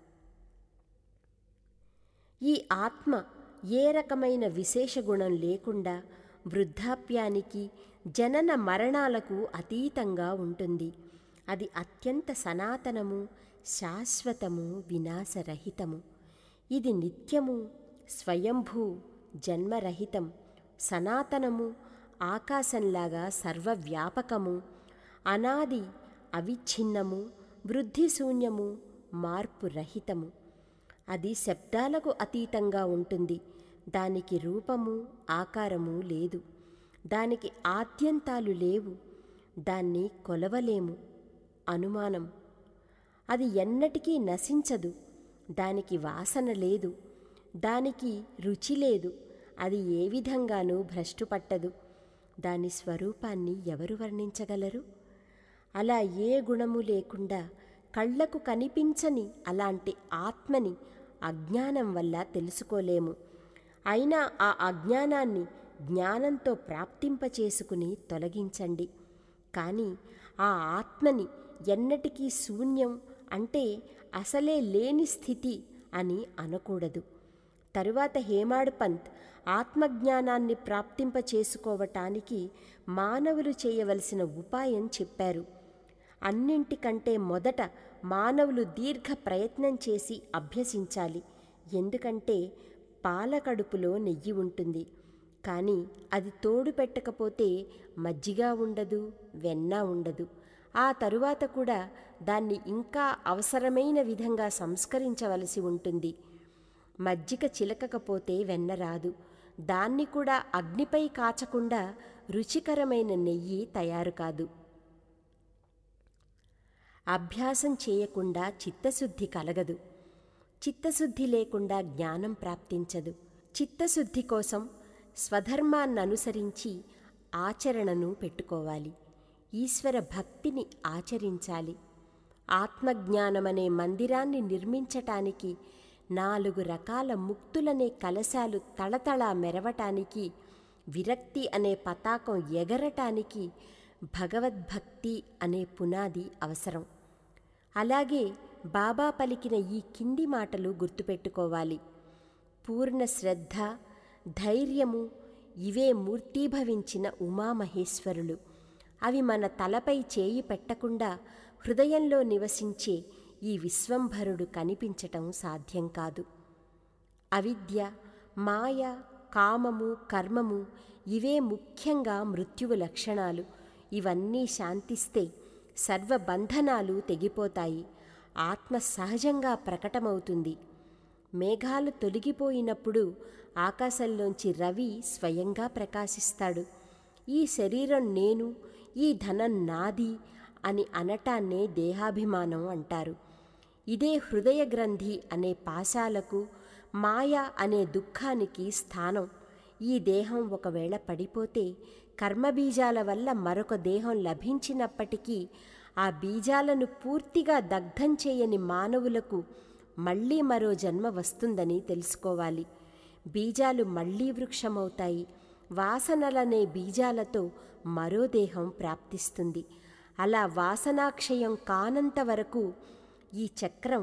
ఈ ఆత్మ ఏ రకమైన విశేష గుణం లేకుండా వృద్ధాప్యానికి జనన మరణాలకు అతీతంగా ఉంటుంది అది అత్యంత సనాతనము శాశ్వతము వినాశరహితము ఇది నిత్యము స్వయంభూ జన్మరహితం సనాతనము ఆకాశంలాగా సర్వవ్యాపకము అనాది అవిచ్ఛిన్నము వృద్ధిశూన్యము మార్పు రహితము అది శబ్దాలకు అతీతంగా ఉంటుంది దానికి రూపము ఆకారము లేదు దానికి ఆద్యంతాలు లేవు దాన్ని కొలవలేము అనుమానం అది ఎన్నటికీ నశించదు దానికి వాసన లేదు దానికి రుచి లేదు అది ఏ విధంగానూ భ్రష్టుపట్టదు దాని స్వరూపాన్ని ఎవరు వర్ణించగలరు అలా ఏ గుణము లేకుండా కళ్లకు కనిపించని అలాంటి ఆత్మని అజ్ఞానం వల్ల తెలుసుకోలేము అయినా ఆ అజ్ఞానాన్ని జ్ఞానంతో ప్రాప్తింపచేసుకుని తొలగించండి కానీ ఆ ఆత్మని ఎన్నటికీ శూన్యం అంటే అసలే లేని స్థితి అని అనకూడదు తరువాత హేమాడ్ పంత్ ఆత్మజ్ఞానాన్ని ప్రాప్తింప చేసుకోవటానికి మానవులు చేయవలసిన ఉపాయం చెప్పారు అన్నింటికంటే మొదట మానవులు దీర్ఘ ప్రయత్నం చేసి అభ్యసించాలి ఎందుకంటే పాల కడుపులో నెయ్యి ఉంటుంది కానీ అది తోడు పెట్టకపోతే మజ్జిగ ఉండదు వెన్న ఉండదు ఆ తరువాత కూడా దాన్ని ఇంకా అవసరమైన విధంగా సంస్కరించవలసి ఉంటుంది మజ్జిగ చిలకకపోతే వెన్న రాదు దాన్ని కూడా అగ్నిపై కాచకుండా రుచికరమైన నెయ్యి తయారు కాదు అభ్యాసం చేయకుండా చిత్తశుద్ధి కలగదు చిత్తశుద్ధి లేకుండా జ్ఞానం ప్రాప్తించదు చిత్తశుద్ధి కోసం స్వధర్మాన్ననుసరించి ఆచరణను పెట్టుకోవాలి ఈశ్వర భక్తిని ఆచరించాలి ఆత్మజ్ఞానమనే మందిరాన్ని నిర్మించటానికి నాలుగు రకాల ముక్తులనే కలశాలు తళతళ మెరవటానికి విరక్తి అనే పతాకం ఎగరటానికి భగవద్భక్తి అనే పునాది అవసరం అలాగే బాబా పలికిన ఈ కింది మాటలు గుర్తుపెట్టుకోవాలి పూర్ణ శ్రద్ధ ధైర్యము ఇవే మూర్తీభవించిన ఉమామహేశ్వరులు అవి మన తలపై చేయి పెట్టకుండా హృదయంలో నివసించే ఈ విశ్వంభరుడు కనిపించటం సాధ్యం కాదు అవిద్య మాయ కామము కర్మము ఇవే ముఖ్యంగా మృత్యువు లక్షణాలు ఇవన్నీ శాంతిస్తే సర్వబంధనాలు తెగిపోతాయి ఆత్మ సహజంగా ప్రకటమవుతుంది మేఘాలు తొలగిపోయినప్పుడు ఆకాశంలోంచి రవి స్వయంగా ప్రకాశిస్తాడు ఈ శరీరం నేను ఈ ధనం నాది అని అనటాన్నే దేహాభిమానం అంటారు ఇదే హృదయ గ్రంథి అనే పాశాలకు మాయ అనే దుఃఖానికి స్థానం ఈ దేహం ఒకవేళ పడిపోతే కర్మబీజాల వల్ల మరొక దేహం లభించినప్పటికీ ఆ బీజాలను పూర్తిగా దగ్ధం చేయని మానవులకు మళ్ళీ మరో జన్మ వస్తుందని తెలుసుకోవాలి బీజాలు మళ్ళీ వృక్షమవుతాయి వాసనలనే బీజాలతో మరో దేహం ప్రాప్తిస్తుంది అలా వాసనాక్షయం కానంత వరకు ఈ చక్రం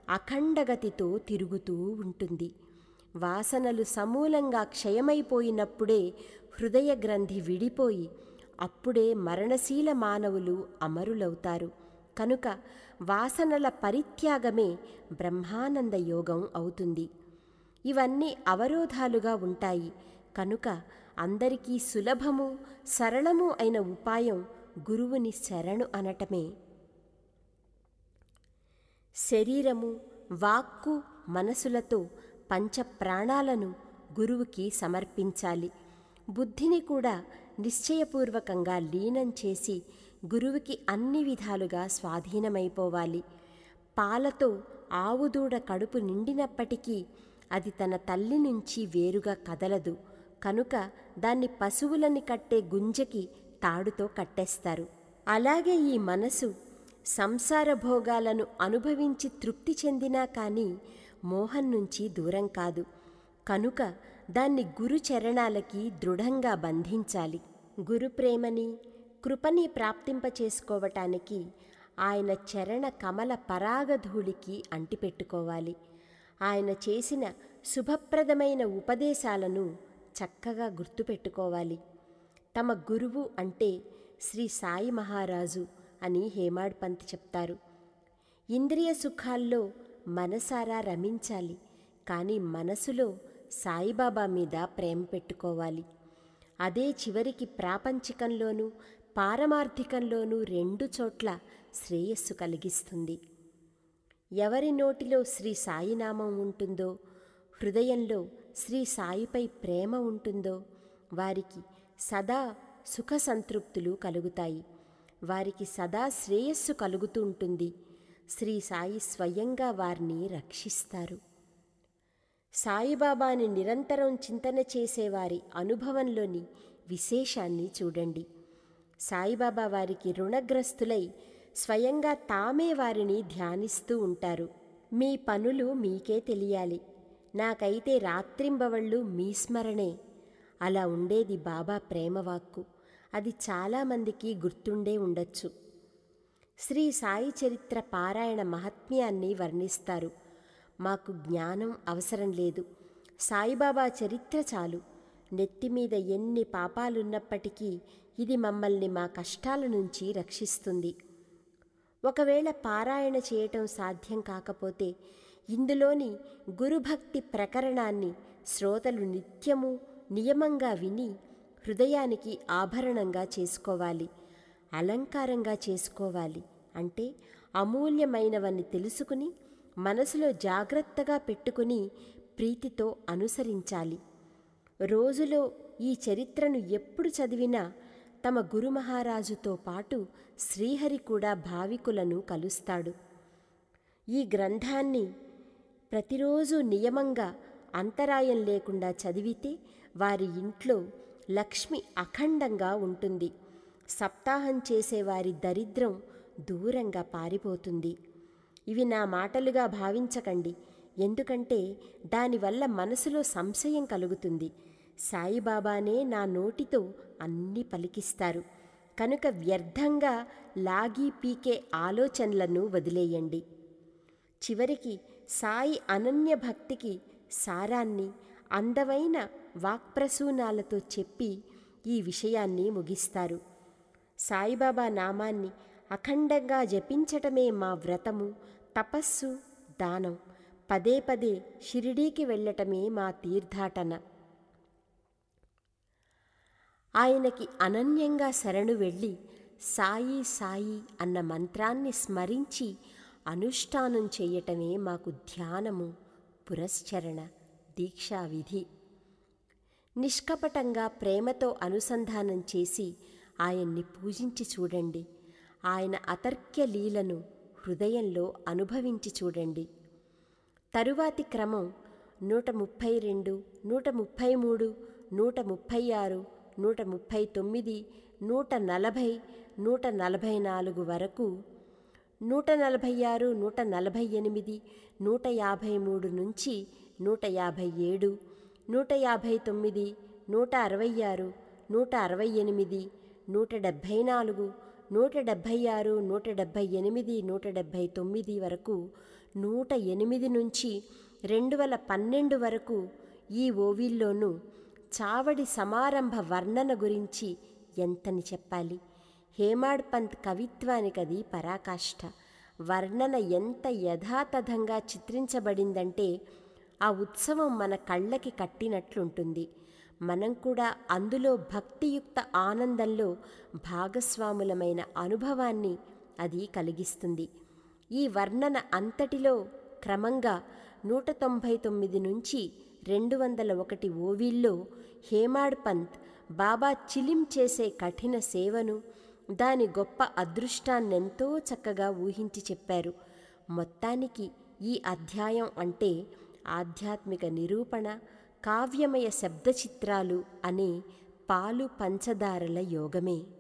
అఖండగతితో తిరుగుతూ ఉంటుంది వాసనలు సమూలంగా క్షయమైపోయినప్పుడే హృదయ గ్రంథి విడిపోయి అప్పుడే మరణశీల మానవులు అమరులవుతారు కనుక వాసనల పరిత్యాగమే బ్రహ్మానంద యోగం అవుతుంది ఇవన్నీ అవరోధాలుగా ఉంటాయి కనుక అందరికీ సులభము సరళము అయిన ఉపాయం గురువుని శరణు అనటమే శరీరము వాక్కు మనసులతో పంచ ప్రాణాలను గురువుకి సమర్పించాలి బుద్ధిని కూడా నిశ్చయపూర్వకంగా లీనం చేసి గురువుకి అన్ని విధాలుగా స్వాధీనమైపోవాలి పాలతో ఆవుదూడ కడుపు నిండినప్పటికీ అది తన తల్లి నుంచి వేరుగా కదలదు కనుక దాన్ని పశువులని కట్టే గుంజకి తాడుతో కట్టేస్తారు అలాగే ఈ మనసు సంసార భోగాలను అనుభవించి తృప్తి చెందినా కానీ మోహం నుంచి దూరం కాదు కనుక దాన్ని గురు చరణాలకి దృఢంగా బంధించాలి గురు ప్రేమని కృపని ప్రాప్తింపచేసుకోవటానికి ఆయన చరణ కమల పరాగధూళికి అంటిపెట్టుకోవాలి ఆయన చేసిన శుభప్రదమైన ఉపదేశాలను చక్కగా గుర్తుపెట్టుకోవాలి తమ గురువు అంటే శ్రీ సాయి మహారాజు అని హేమాడ్ పంత్ చెప్తారు ఇంద్రియ సుఖాల్లో మనసారా రమించాలి కానీ మనసులో సాయిబాబా మీద ప్రేమ పెట్టుకోవాలి అదే చివరికి ప్రాపంచికంలోనూ పారమార్థికంలోనూ రెండు చోట్ల శ్రేయస్సు కలిగిస్తుంది ఎవరి నోటిలో శ్రీ సాయినామం ఉంటుందో హృదయంలో శ్రీ సాయిపై ప్రేమ ఉంటుందో వారికి సదా సుఖ సంతృప్తులు కలుగుతాయి వారికి సదా శ్రేయస్సు కలుగుతూ ఉంటుంది శ్రీ సాయి స్వయంగా వారిని రక్షిస్తారు సాయిబాబాని నిరంతరం చింతన చేసేవారి అనుభవంలోని విశేషాన్ని చూడండి సాయిబాబా వారికి రుణగ్రస్తులై స్వయంగా తామే వారిని ధ్యానిస్తూ ఉంటారు మీ పనులు మీకే తెలియాలి నాకైతే రాత్రింబవళ్ళు మీ స్మరణే అలా ఉండేది బాబా ప్రేమవాక్కు అది చాలామందికి గుర్తుండే ఉండొచ్చు శ్రీ సాయి చరిత్ర పారాయణ మహత్మ్యాన్ని వర్ణిస్తారు మాకు జ్ఞానం అవసరం లేదు సాయిబాబా చరిత్ర చాలు నెత్తిమీద ఎన్ని పాపాలున్నప్పటికీ ఇది మమ్మల్ని మా కష్టాల నుంచి రక్షిస్తుంది ఒకవేళ పారాయణ చేయటం సాధ్యం కాకపోతే ఇందులోని గురుభక్తి ప్రకరణాన్ని శ్రోతలు నిత్యము నియమంగా విని హృదయానికి ఆభరణంగా చేసుకోవాలి అలంకారంగా చేసుకోవాలి అంటే అమూల్యమైనవని తెలుసుకుని మనసులో జాగ్రత్తగా పెట్టుకుని ప్రీతితో అనుసరించాలి రోజులో ఈ చరిత్రను ఎప్పుడు చదివినా తమ గురు మహారాజుతో పాటు శ్రీహరి కూడా భావికులను కలుస్తాడు ఈ గ్రంథాన్ని ప్రతిరోజు నియమంగా అంతరాయం లేకుండా చదివితే వారి ఇంట్లో లక్ష్మి అఖండంగా ఉంటుంది సప్తాహం చేసేవారి దరిద్రం దూరంగా పారిపోతుంది ఇవి నా మాటలుగా భావించకండి ఎందుకంటే దానివల్ల మనసులో సంశయం కలుగుతుంది సాయిబాబానే నా నోటితో అన్నీ పలికిస్తారు కనుక వ్యర్థంగా లాగి పీకే ఆలోచనలను వదిలేయండి చివరికి సాయి అనన్య భక్తికి సారాన్ని అందమైన వాక్ప్రసూనాలతో చెప్పి ఈ విషయాన్ని ముగిస్తారు సాయిబాబా నామాన్ని అఖండంగా జపించటమే మా వ్రతము తపస్సు దానం పదే పదే షిరిడీకి వెళ్ళటమే మా తీర్థాటన ఆయనకి అనన్యంగా శరణు వెళ్ళి సాయి సాయి అన్న మంత్రాన్ని స్మరించి అనుష్ఠానం చేయటమే మాకు ధ్యానము పురశ్చరణ దీక్షా విధి నిష్కపటంగా ప్రేమతో అనుసంధానం చేసి ఆయన్ని పూజించి చూడండి ఆయన అతర్క్య లీలను హృదయంలో అనుభవించి చూడండి తరువాతి క్రమం నూట ముప్పై రెండు నూట ముప్పై మూడు నూట ముప్పై ఆరు నూట ముప్పై తొమ్మిది నూట నలభై నూట నలభై నాలుగు వరకు నూట నలభై ఆరు నూట నలభై ఎనిమిది నూట యాభై మూడు నుంచి నూట యాభై ఏడు నూట యాభై తొమ్మిది నూట అరవై ఆరు నూట అరవై ఎనిమిది నూట డెబ్భై నాలుగు నూట డెబ్భై ఆరు నూట డెబ్భై ఎనిమిది నూట డెబ్భై తొమ్మిది వరకు నూట ఎనిమిది నుంచి రెండు వేల పన్నెండు వరకు ఈ ఓవిల్లోనూ చావడి సమారంభ వర్ణన గురించి ఎంతని చెప్పాలి హేమాడ్ పంత్ కవిత్వానికది పరాకాష్ఠ వర్ణన ఎంత యథాతథంగా చిత్రించబడిందంటే ఆ ఉత్సవం మన కళ్ళకి కట్టినట్లుంటుంది మనం కూడా అందులో భక్తియుక్త ఆనందంలో భాగస్వాములమైన అనుభవాన్ని అది కలిగిస్తుంది ఈ వర్ణన అంతటిలో క్రమంగా నూట తొంభై తొమ్మిది నుంచి రెండు వందల ఒకటి ఓవిల్లో హేమాడ్ పంత్ బాబా చిలిం చేసే కఠిన సేవను దాని గొప్ప అదృష్టాన్నెంతో చక్కగా ఊహించి చెప్పారు మొత్తానికి ఈ అధ్యాయం అంటే ఆధ్యాత్మిక నిరూపణ కావ్యమయ శబ్దచిత్రాలు అనే పాలు పంచదారల యోగమే